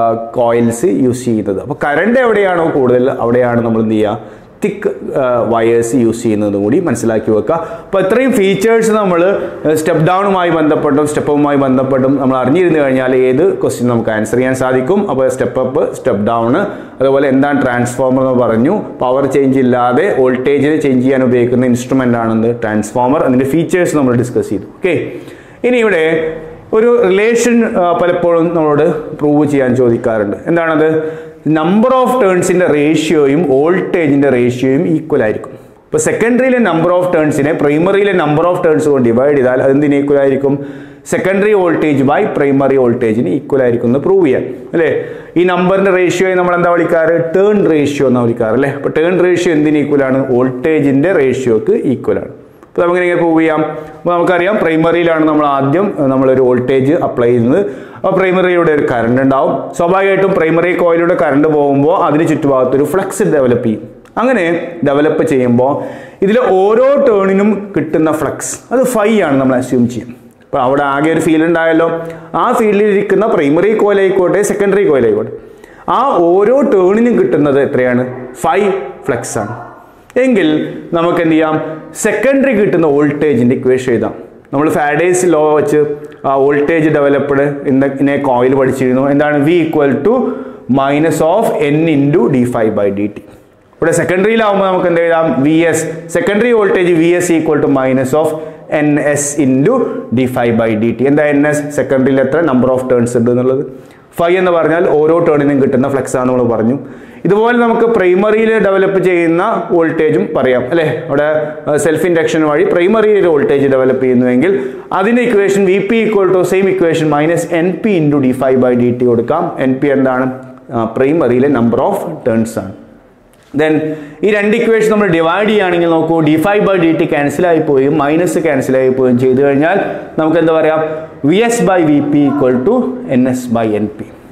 കോയിൽസ് യൂസ് ചെയ്യുന്നത് അപ്പോൾ കറണ്ട് എവിടെയാണോ കൂടുതൽ അവിടെയാണ് നമ്മൾ എന്ത് ചെയ്യുക തിക്ക് വയേഴ്സ് യൂസ് ചെയ്യുന്നത് കൂടി മനസ്സിലാക്കി വെക്കുക അപ്പോൾ ഇത്രയും ഫീച്ചേഴ്സ് നമ്മൾ സ്റ്റെപ്പ് ഡൗണുമായി ബന്ധപ്പെട്ടും സ്റ്റെപ്പുമായി ബന്ധപ്പെട്ടും നമ്മൾ അറിഞ്ഞിരുന്നു കഴിഞ്ഞാൽ ഏത് ക്വസ്റ്റ്യൻ നമുക്ക് ആൻസർ ചെയ്യാൻ സാധിക്കും അപ്പോൾ സ്റ്റെപ്പ് അപ്പ് സ്റ്റെപ്പ് ഡൗൺ അതുപോലെ എന്താണ് ട്രാൻസ്ഫോമർ എന്ന് പറഞ്ഞു പവർ ചേഞ്ച് ഇല്ലാതെ വോൾട്ടേജിനെ ചേഞ്ച് ചെയ്യാൻ ഉപയോഗിക്കുന്ന ഇൻസ്ട്രുമെൻ്റ് ആണെന്ന് ട്രാൻസ്ഫോമർ അതിൻ്റെ ഫീച്ചേഴ്സ് നമ്മൾ ഡിസ്കസ് ചെയ്തു ഓക്കെ ഇനി ഇവിടെ ഒരു റിലേഷൻ പലപ്പോഴും നമ്മളോട് പ്രൂവ് ചെയ്യാൻ ചോദിക്കാറുണ്ട് എന്താണത് നമ്പർ ഓഫ് ടേൺസിൻ്റെ റേഷ്യോയും വോൾട്ടേജിൻ്റെ റേഷ്യോയും ഈക്വൽ ആയിരിക്കും ഇപ്പോൾ സെക്കൻഡറിയിലെ നമ്പർ ഓഫ് ടേൺസിനെ പ്രൈമറിയിലെ നമ്പർ ഓഫ് ടേൺസ് കൊണ്ട് ഡിവൈഡ് ചെയ്താൽ അതെന്തിന് ഈക്വൽ ആയിരിക്കും സെക്കൻഡറി വോൾട്ടേജ് ബൈ പ്രൈമറി വോൾട്ടേജിന് ഈക്വൽ ആയിരിക്കും എന്ന് പ്രൂവ് ചെയ്യാൻ അല്ലേ ഈ നമ്പറിന്റെ റേഷ്യോയെ നമ്മൾ എന്താ വിളിക്കാറ് ടേൺ റേഷ്യോ എന്നാ വിളിക്കാറ് അല്ലേ അപ്പോൾ ടേൺ റേഷ്യോ എന്തിന് ഈക്വൽ ആണ് വോൾട്ടേജിന്റെ റേഷ്യോക്ക് ഈക്വൽ ആണ് അപ്പോൾ നമുക്ക് എങ്ങനെ പ്രൂവ് ചെയ്യാം അപ്പോൾ നമുക്കറിയാം പ്രൈമറിയിലാണ് നമ്മൾ ആദ്യം നമ്മളൊരു വോൾട്ടേജ് അപ്ലൈ ചെയ്യുന്നത് അപ്പോൾ പ്രൈമറിയുടെ ഒരു കറണ്ട് ഉണ്ടാവും സ്വാഭാവികമായിട്ടും പ്രൈമറി കോയിലൂടെ കറണ്ട് പോകുമ്പോൾ അതിന് ചുറ്റുഭാഗത്ത് ഒരു ഫ്ലക്സ് ഡെവലപ്പ് ചെയ്യും അങ്ങനെ ഡെവലപ്പ് ചെയ്യുമ്പോൾ ഇതിൽ ഓരോ ടേണിനും കിട്ടുന്ന ഫ്ലക്സ് അത് ഫൈ ആണ് നമ്മൾ അസ്യൂം ചെയ്യും അപ്പോൾ അവിടെ ആകെ ഒരു ഫീൽഡ് ഉണ്ടായല്ലോ ആ ഫീൽഡിൽ ഇരിക്കുന്ന പ്രൈമറി കോയിൽ ആയിക്കോട്ടെ സെക്കൻഡറി കോയിൽ ആയിക്കോട്ടെ ആ ഓരോ ടേണിനും കിട്ടുന്നത് എത്രയാണ് ഫൈവ് ഫ്ലക്സ് ആണ് എങ്കിൽ നമുക്ക് എന്ത് ചെയ്യാം സെക്കൻഡറി കിട്ടുന്ന വോൾട്ടേജിൻ്റെ ഇക്വേഷൻ എഴുതാം നമ്മൾ ഫാഡേസ് ലോ വെച്ച് ആ വോൾട്ടേജ് ഡെവലപ്ഡ് ഇന്ന കോയിൽ പഠിച്ചിരുന്നു എന്താണ് V equal to minus of N into D phi by D T ഇവിടെ സെക്കൻഡറിയിലാവുമ്പോൾ നമുക്ക് എന്ത് എഴുതാം V S secondary voltage V S equal to minus of N S into D phi by D T എന്താ എൻ എസ് സെക്കൻഡറിയിൽ എത്ര നമ്പർ ഓഫ് ടേൺസ് ഉണ്ട് എന്നുള്ളത് ഫൈവ് എന്ന് പറഞ്ഞാൽ ഓരോ ടേണിനും കിട്ടുന്ന ഫ്ലക്സ് ആണെന്ന് നമ്മൾ പറഞ്ഞു ഇതുപോലെ നമുക്ക് പ്രൈമറിയിൽ ഡെവലപ്പ് ചെയ്യുന്ന വോൾട്ടേജും പറയാം അല്ലേ അവിടെ സെൽഫ് ഇൻഡക്ഷൻ വഴി പ്രൈമറിയിൽ വോൾട്ടേജ് ഡെവലപ്പ് ചെയ്യുന്നുവെങ്കിൽ അതിൻ്റെ equation V P equal to same equation minus N P into D phi by D T കൊടുക്കാം എൻ പി എന്താണ് പ്രൈമറിയിലെ നമ്പർ ഓഫ് ടേൺസ് ആണ് ദെൻ ഈ രണ്ട് ഇക്വേഷൻ നമ്മൾ ഡിവൈഡ് ചെയ്യുകയാണെങ്കിൽ നോക്കൂ D phi by D T cancel ആയി പോവുകയും മൈനസ് ക്യാൻസൽ ആയി പോവുകയും ചെയ്തു കഴിഞ്ഞാൽ നമുക്ക് എന്താ പറയാം V S by V P equal to N S by N P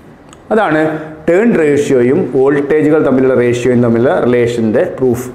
അതാണ് ടേൺ റേഷ്യോയും വോൾട്ടേജുകൾ തമ്മിലുള്ള റേഷ്യോയും തമ്മിലുള്ള റിലേഷൻ്റെ പ്രൂഫ്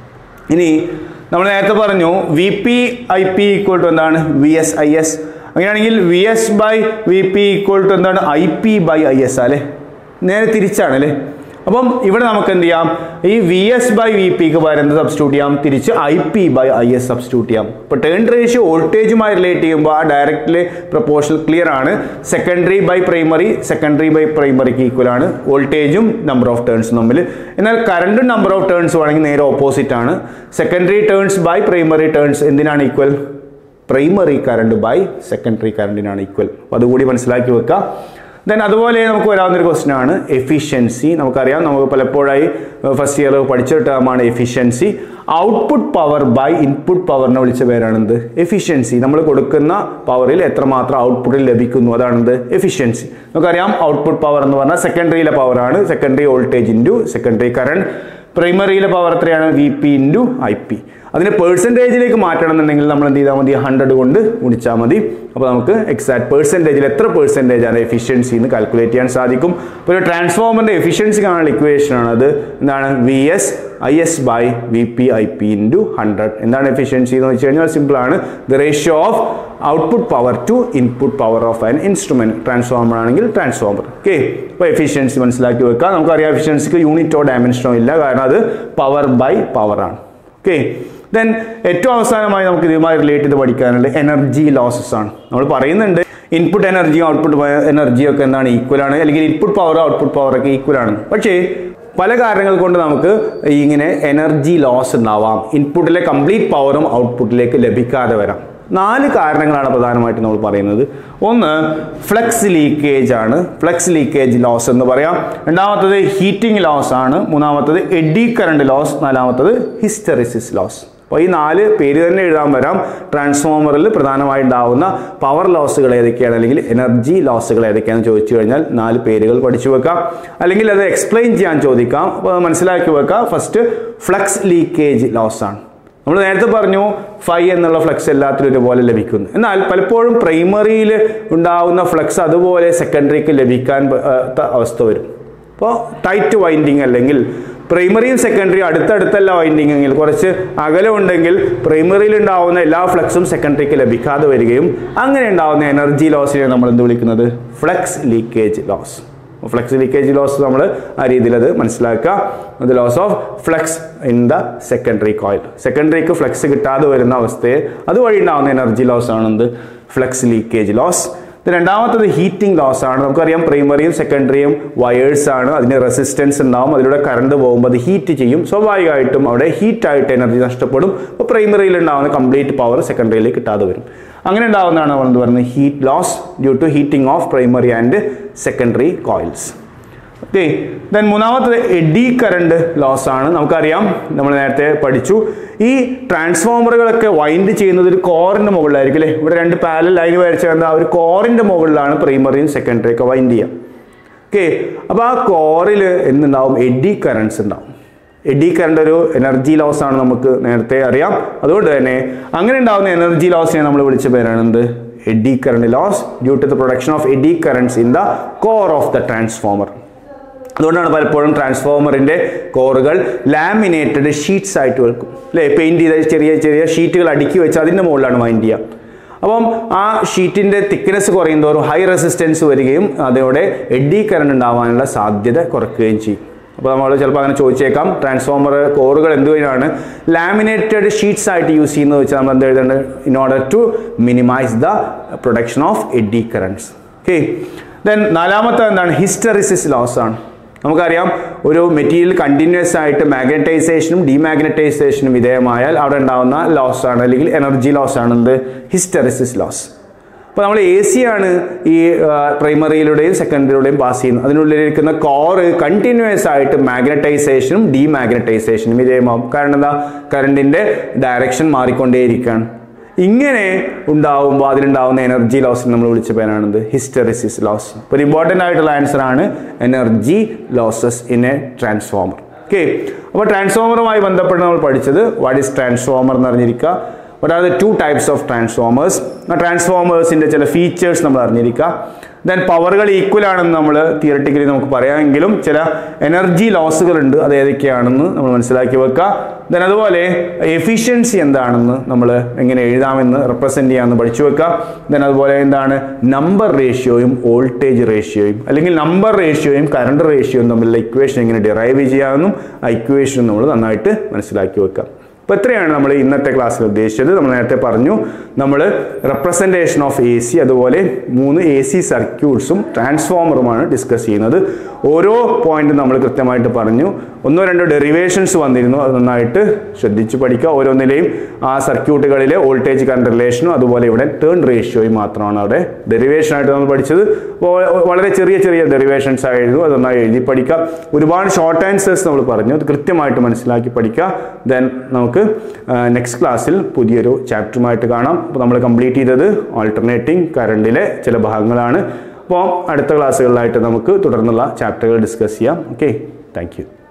ഇനി നമ്മൾ നേരത്തെ പറഞ്ഞു V P I P equal to എന്താണ് വി എസ് ഐ എസ് അങ്ങനെയാണെങ്കിൽ V S by V P equal to എന്താണ് I P by I S അല്ലേ നേരെ തിരിച്ചാണ് അല്ലേ അപ്പം ഇവിടെ നമുക്ക് എന്ത് ചെയ്യാം ഈ വി എസ് ബൈ വി പിക്ക് പകരം എന്ത് സബ്സ്റ്റിറ്റ്യൂട്ട് ചെയ്യാം തിരിച്ച് I P by I S substitute ചെയ്യാം ഇപ്പോൾ ടേൺ റേഷ്യോ വോൾട്ടേജുമായി റിലേറ്റ് ചെയ്യുമ്പോൾ ആ ഡയറക്റ്റ്ലി പ്രപ്പോർഷണൽ ക്ലിയർ ആണ് secondary by primary secondary by പ്രൈമറിക്ക് ഈക്വൽ ആണ് വോൾട്ടേജും നമ്പർ ഓഫ് ടേൺസും തമ്മിൽ എന്നാൽ കറണ്ടും നമ്പർ ഓഫ് ടേൺസ് വേണമെങ്കിൽ നേരെ ഓപ്പോസിറ്റ് ആണ് secondary turns by primary turns എന്തിനാണ് equal primary current by secondary കറണ്ടിനാണ് ഈക്വൽ അപ്പോൾ അതുകൂടി മനസ്സിലാക്കി വെക്കുക ദെൻ അതുപോലെ നമുക്ക് വരാവുന്നൊരു ക്വസ്റ്റ്യൻ ആണ് എഫിഷ്യൻസി നമുക്കറിയാം നമുക്ക് പലപ്പോഴായി ഫസ്റ്റ് ഇയർ പഠിച്ച ടേമാണ് efficiency output power by input പവറിനെ വിളിച്ച പേരാണെന്ത് എഫിഷ്യൻസി നമ്മൾ കൊടുക്കുന്ന പവറിൽ എത്രമാത്രം ഔട്ട്പുട്ടിൽ ലഭിക്കുന്നു അതാണെന്ത് എഫിഷ്യൻസി നമുക്കറിയാം ഔട്ട്പുട്ട് പവർ എന്ന് പറഞ്ഞാൽ സെക്കൻഡറിയിലെ പവറാണ് secondary voltage into secondary current പ്രൈമറിയിലെ പവർ എത്രയാണ് V P into I P അതിനെ പേഴ്സൻറ്റേജിലേക്ക് മാറ്റണം എന്നുണ്ടെങ്കിൽ നമ്മൾ എന്ത് ചെയ്താൽ മതി ഹൺഡ്രഡ് കൊണ്ട് ഗുണിച്ചാൽ മതി അപ്പോൾ നമുക്ക് എക്സാക്ട് പേഴ്സൻറ്റേജിൽ എത്ര പേഴ്സൻറ്റേജ് ആണ് എഫിഷ്യൻസി എന്ന് കാൽക്കുലേറ്റ് ചെയ്യാൻ സാധിക്കും അപ്പോൾ ഒരു ട്രാൻസ്ഫോമറിൻ്റെ എഫിഷ്യൻസി കാണാനുള്ള ഇക്വേഷൻ ആണ് അത് എന്താണ് V S I S by V P I P into hundred എന്താണ് എഫിഷ്യൻസി എന്ന് വെച്ച് കഴിഞ്ഞാൽ സിമ്പിൾ ആണ് the ratio of output power to input power of an instrument transformer ആണെങ്കിൽ ട്രാൻസ്ഫോമർ ഓക്കെ അപ്പോൾ എഫിഷ്യൻസി മനസ്സിലാക്കി വെക്കുക നമുക്കറിയാം എഫിഷ്യൻസിക്ക് യൂണിറ്റോ ഡയമെൻഷനോ ഇല്ല കാരണം അത് പവർ ബൈ പവർ ആണ് ഓക്കെ ദെൻ ഏറ്റവും അവസാനമായി നമുക്ക് ഇതുമായി റിലേറ്റ് ചെയ്ത് പഠിക്കാനുള്ളത് എനർജി ലോസസ് ആണ് നമ്മൾ പറയുന്നുണ്ട് ഇൻപുട്ട് എനർജിയും ഔട്ട്പുട്ട് എനർജിയും ഒക്കെ എന്താണ് ഈക്വൽ ആണ് അല്ലെങ്കിൽ ഇൻപുട്ട് പവറും ഔട്ട്പുട്ട് പവറൊക്കെ ഈക്വൽ ആണ് പക്ഷേ പല കാരണങ്ങൾ കൊണ്ട് നമുക്ക് ഇങ്ങനെ എനർജി ലോസ് ഉണ്ടാവാം ഇൻപുട്ടിലെ കംപ്ലീറ്റ് പവറും ഔട്ട്പുട്ടിലേക്ക് ലഭിക്കാതെ വരാം നാല് കാരണങ്ങളാണ് പ്രധാനമായിട്ട് നമ്മൾ പറയുന്നത് ഒന്ന് ഫ്ലക്സ് ലീക്കേജ് ആണ് ഫ്ലക്സ് ലീക്കേജ് ലോസ് എന്ന് പറയാം രണ്ടാമത്തത് ഹീറ്റിംഗ് ലോസ് ആണ് മൂന്നാമത്തത് എഡി കറണ്ട് ലോസ് നാലാമത്തത് ഹിസ്റ്ററിസിസ് ലോസ് അപ്പോൾ ഈ നാല് പേര് തന്നെ എഴുതാൻ വരാം ട്രാൻസ്ഫോമറിൽ പ്രധാനമായി ഉണ്ടാവുന്ന പവർ ലോസുകൾ ഏതൊക്കെയാണ് അല്ലെങ്കിൽ എനർജി ലോസുകൾ ഏതൊക്കെയാണെന്ന് ചോദിച്ചു കഴിഞ്ഞാൽ നാല് പേരുകൾ പഠിച്ചു വെക്കാം അല്ലെങ്കിൽ അത് എക്സ്പ്ലെയിൻ ചെയ്യാൻ ചോദിക്കാം അപ്പോൾ അത് മനസ്സിലാക്കി വെക്കാം ഫസ്റ്റ് ഫ്ലക്സ് ലീക്കേജ് ലോസ് ആണ് നമ്മൾ നേരത്തെ പറഞ്ഞു ഫൈ എന്നുള്ള ഫ്ലക്സ് എല്ലാത്തിലും ഒരുപോലെ ലഭിക്കുന്നു എന്നാൽ പലപ്പോഴും പ്രൈമറിയിൽ ഉണ്ടാവുന്ന ഫ്ലക്സ് അതുപോലെ സെക്കൻഡറിക്ക് ലഭിക്കാൻ പറ്റാത്ത അവസ്ഥ വരും അപ്പോൾ ടൈറ്റ് വൈൻഡിങ് അല്ലെങ്കിൽ പ്രൈമറിയും സെക്കൻഡറിയും അടുത്തടുത്തല്ല വൈൻഡിങ് എങ്കിൽ കുറച്ച് അകലം ഉണ്ടെങ്കിൽ പ്രൈമറിയിൽ ഉണ്ടാവുന്ന എല്ലാ ഫ്ലക്സും സെക്കൻഡറിക്ക് ലഭിക്കാതെ വരികയും അങ്ങനെ ഉണ്ടാവുന്ന എനർജി ലോസിനെ നമ്മൾ എന്ത് വിളിക്കുന്നത് flux leakage loss flux leakage loss നമ്മൾ ആ രീതിയിൽ അത് മനസ്സിലാക്കുക the loss of flux in the secondary coil സെക്കൻഡറിക്ക് ഫ്ലക്സ് കിട്ടാതെ വരുന്ന അവസ്ഥയെ അതുവഴി ഉണ്ടാകുന്ന എനർജി ലോസ് ആണെന്ത് ഫ്ലക്സ് ലീക്കേജ് ലോസ് രണ്ടാമത്തത് ഹീറ്റിംഗ് ലോസ് ആണ് നമുക്കറിയാം പ്രൈമറിയും സെക്കൻഡറിയും വയേഴ്സ് ആണ് അതിന് റെസിസ്റ്റൻസ് ഉണ്ടാവും അതിലൂടെ കറണ്ട് പോകുമ്പോൾ അത് ഹീറ്റ് ചെയ്യും സ്വാഭാവികമായിട്ടും അവിടെ ഹീറ്റായിട്ട് എനർജി നഷ്ടപ്പെടും അപ്പോൾ പ്രൈമറിയിൽ ഉണ്ടാകുന്ന കംപ്ലീറ്റ് പവർ സെക്കൻഡറിയിലേക്ക് കിട്ടാതെ വരും അങ്ങനെ ഉണ്ടാകുന്നതാണ് നമ്മൾ എന്ത് പറയുന്നത് heat loss due to heating of primary and secondary coils okay then മൂന്നാമത്തത് എഡി കറണ്ട് ലോസ് ആണ് നമുക്കറിയാം നമ്മൾ നേരത്തെ പഠിച്ചു ഈ ട്രാൻസ്ഫോമറുകളൊക്കെ വൈൻഡ് ചെയ്യുന്നത് ഒരു കോറിന്റെ മുകളിലായിരിക്കും അല്ലേ ഇവിടെ രണ്ട് പാരൽ ലൈൻ വരച്ച എന്താ ഒരു കോറിന്റെ മുകളിലാണ് പ്രൈമറിയും സെക്കൻഡറി ഒക്കെ വൈൻഡ് ചെയ്യുക ഓക്കെ അപ്പോൾ ആ കോറിൽ എന്തുണ്ടാവും എഡി കറണ്ട്സ് ഉണ്ടാവും എഡി കറണ്ട് ഒരു എനർജി ലോസ് ആണ് നമുക്ക് നേരത്തെ അറിയാം അതുകൊണ്ട് തന്നെ അങ്ങനെ ഉണ്ടാകുന്ന എനർജി ലോസിനെ നമ്മൾ വിളിച്ച പേരാണ് എന്ത് eddy current loss due to the production of eddy currents in the core of the transformer അതുകൊണ്ടാണ് പലപ്പോഴും ട്രാൻസ്ഫോമറിന്റെ കോറുകൾ ലാമിനേറ്റഡ് ഷീറ്റ്സ് ആയിട്ട് വെക്കും അല്ലേ പെയിന്റ് ചെയ്ത ചെറിയ ചെറിയ ഷീറ്റുകൾ അടുക്കി വെച്ച് അതിൻ്റെ മുകളിലാണ് വൈൻഡ് ചെയ്യുക അപ്പം ആ ഷീറ്റിന്റെ തിക്നെസ് കുറയുന്തോറും ഹൈ റെസിസ്റ്റൻസ് വരികയും അതോടെ എഡി കറണ്ട് ഉണ്ടാവാനുള്ള സാധ്യത കുറയ്ക്കുകയും ചെയ്യും അപ്പോൾ നമ്മൾ ചിലപ്പോൾ അങ്ങനെ ചോദിച്ചേക്കാം ട്രാൻസ്ഫോമർ കോറുകൾ എന്തുവഴിയാണ് ലാമിനേറ്റഡ് ഷീറ്റ്സ് ആയിട്ട് യൂസ് ചെയ്യുന്നത് വെച്ചാൽ നമ്മൾ എന്ത് എഴുതേണ്ടത് in order to minimize the production of eddy currents okay then നാലാമത്തെ എന്താണ് ഹിസ്റ്ററിസിസ് ലോസ് ആണ് നമുക്കറിയാം ഒരു മെറ്റീരിയൽ കണ്ടിന്യൂസ് ആയിട്ട് മാഗ്നറ്റൈസേഷനും ഡിമാഗ്നറ്റൈസേഷനും വിധേയമായാൽ അവിടെ ഉണ്ടാകുന്ന ലോസ് ആണ് അല്ലെങ്കിൽ എനർജി ലോസ് ആണ് എന്ത് ഹിസ്റ്ററിസിസ് ലോസ് അപ്പോൾ നമ്മൾ എ സി ആണ് ഈ പ്രൈമറിയിലൂടെയും സെക്കൻഡറിയിലൂടെയും പാസ് ചെയ്യുന്നത് അതിനുള്ളിലിരിക്കുന്ന കോറ് കണ്ടിന്യൂസ് ആയിട്ട് മാഗ്നറ്റൈസേഷനും ഡിമാഗ്നറ്റൈസേഷനും വിധേയമാവും കാരണം എന്താ കറണ്ടിന്റെ ഡയറക്ഷൻ മാറിക്കൊണ്ടേയിരിക്കുകയാണ് ഇങ്ങനെ ഉണ്ടാവുമ്പോൾ അതിലുണ്ടാവുന്ന എനർജി ലോസിന് നമ്മൾ വിളിച്ച പേരാണെന്ത് ഹിസ്റ്ററിസിസ് ലോസ് ഒരു ഇമ്പോർട്ടൻ്റ് ആയിട്ടുള്ള ആൻസർ ആണ് energy losses in a transformer okay അപ്പോൾ ട്രാൻസ്ഫോമറുമായി ബന്ധപ്പെട്ട് നമ്മൾ പഠിച്ചത് വാട്ട് ഈസ് ട്രാൻസ്ഫോമർ എന്ന് അറിഞ്ഞിരിക്കുക what are the two types of transformers ആ ട്രാൻസ്ഫോമേഴ്സിൻ്റെ ചില ഫീച്ചേഴ്സ് നമ്മൾ അറിഞ്ഞിരിക്കുക ദെൻ പവറുകൾ ഈക്വൽ ആണെന്ന് നമ്മൾ തിയറട്ടിക്കലി നമുക്ക് പറയാമെങ്കിലും ചില എനർജി ലോസുകൾ ഉണ്ട് അത് ഏതൊക്കെയാണെന്ന് നമ്മൾ മനസ്സിലാക്കി വെക്കുക ദെൻ അതുപോലെ എഫിഷ്യൻസി എന്താണെന്ന് നമ്മൾ എങ്ങനെ എഴുതാമെന്ന് റെപ്രസെൻറ്റ് ചെയ്യാമെന്ന് പഠിച്ചു വെക്കുക ദെൻ അതുപോലെ എന്താണ് നമ്പർ റേഷ്യോയും വോൾട്ടേജ് റേഷ്യോയും അല്ലെങ്കിൽ നമ്പർ റേഷ്യോയും കറണ്ട് റേഷ്യോയും തമ്മിലുള്ള ഇക്വേഷൻ എങ്ങനെ ഡിറൈവ് ചെയ്യാമെന്നും ആ ഇക്വേഷൻ നമ്മൾ നന്നായിട്ട് മനസ്സിലാക്കി വെക്കുക അപ്പോൾ ഇത്രയാണ് നമ്മൾ ഇന്നത്തെ ക്ലാസ്സിൽ ഉദ്ദേശിച്ചത് നമ്മൾ നേരത്തെ പറഞ്ഞു നമ്മൾ റെപ്രസെൻറ്റേഷൻ ഓഫ് എ സി അതുപോലെ മൂന്ന് എ സി സർക്യൂട്ട്സും ട്രാൻസ്ഫോമറുമാണ് ഡിസ്കസ് ചെയ്യുന്നത് ഓരോ പോയിന്റും നമ്മൾ കൃത്യമായിട്ട് പറഞ്ഞു ഒന്നോ രണ്ടോ ഡെറിവേഷൻസ് വന്നിരുന്നു അത് നന്നായിട്ട് ശ്രദ്ധിച്ച് പഠിക്കുക ഓരോന്നിലെയും ആ സർക്യൂട്ടുകളിലെ വോൾട്ടേജ് കറണ്ട് റിലേഷനും അതുപോലെ ഇവിടെ ടേൺ റേഷ്യോയും മാത്രമാണ് അവിടെ ഡെറിവേഷൻ ആയിട്ട് നമ്മൾ പഠിച്ചത് അപ്പോൾ വളരെ ചെറിയ ചെറിയ ഡെറിവേഷൻസ് ആയിരുന്നു അത് നന്നായി എഴുതി പഠിക്കുക ഒരുപാട് ഷോർട്ട് ആൻസേഴ്സ് നമ്മൾ പറഞ്ഞു അത് കൃത്യമായിട്ട് മനസ്സിലാക്കി പഠിക്കുക ദെൻ നമുക്ക് നെക്സ്റ്റ് ക്ലാസ്സിൽ പുതിയൊരു ചാപ്റ്ററുമായിട്ട് കാണാം അപ്പോൾ നമ്മൾ കംപ്ലീറ്റ് ചെയ്തത് ആൾട്ടർനേറ്റിംഗ് കറണ്ടിലെ ചില ഭാഗങ്ങളാണ് അപ്പോൾ അടുത്ത ക്ലാസ്സുകളിലായിട്ട് നമുക്ക് തുടർന്നുള്ള ചാപ്റ്ററുകൾ ഡിസ്കസ് ചെയ്യാം ഓക്കെ താങ്ക് യു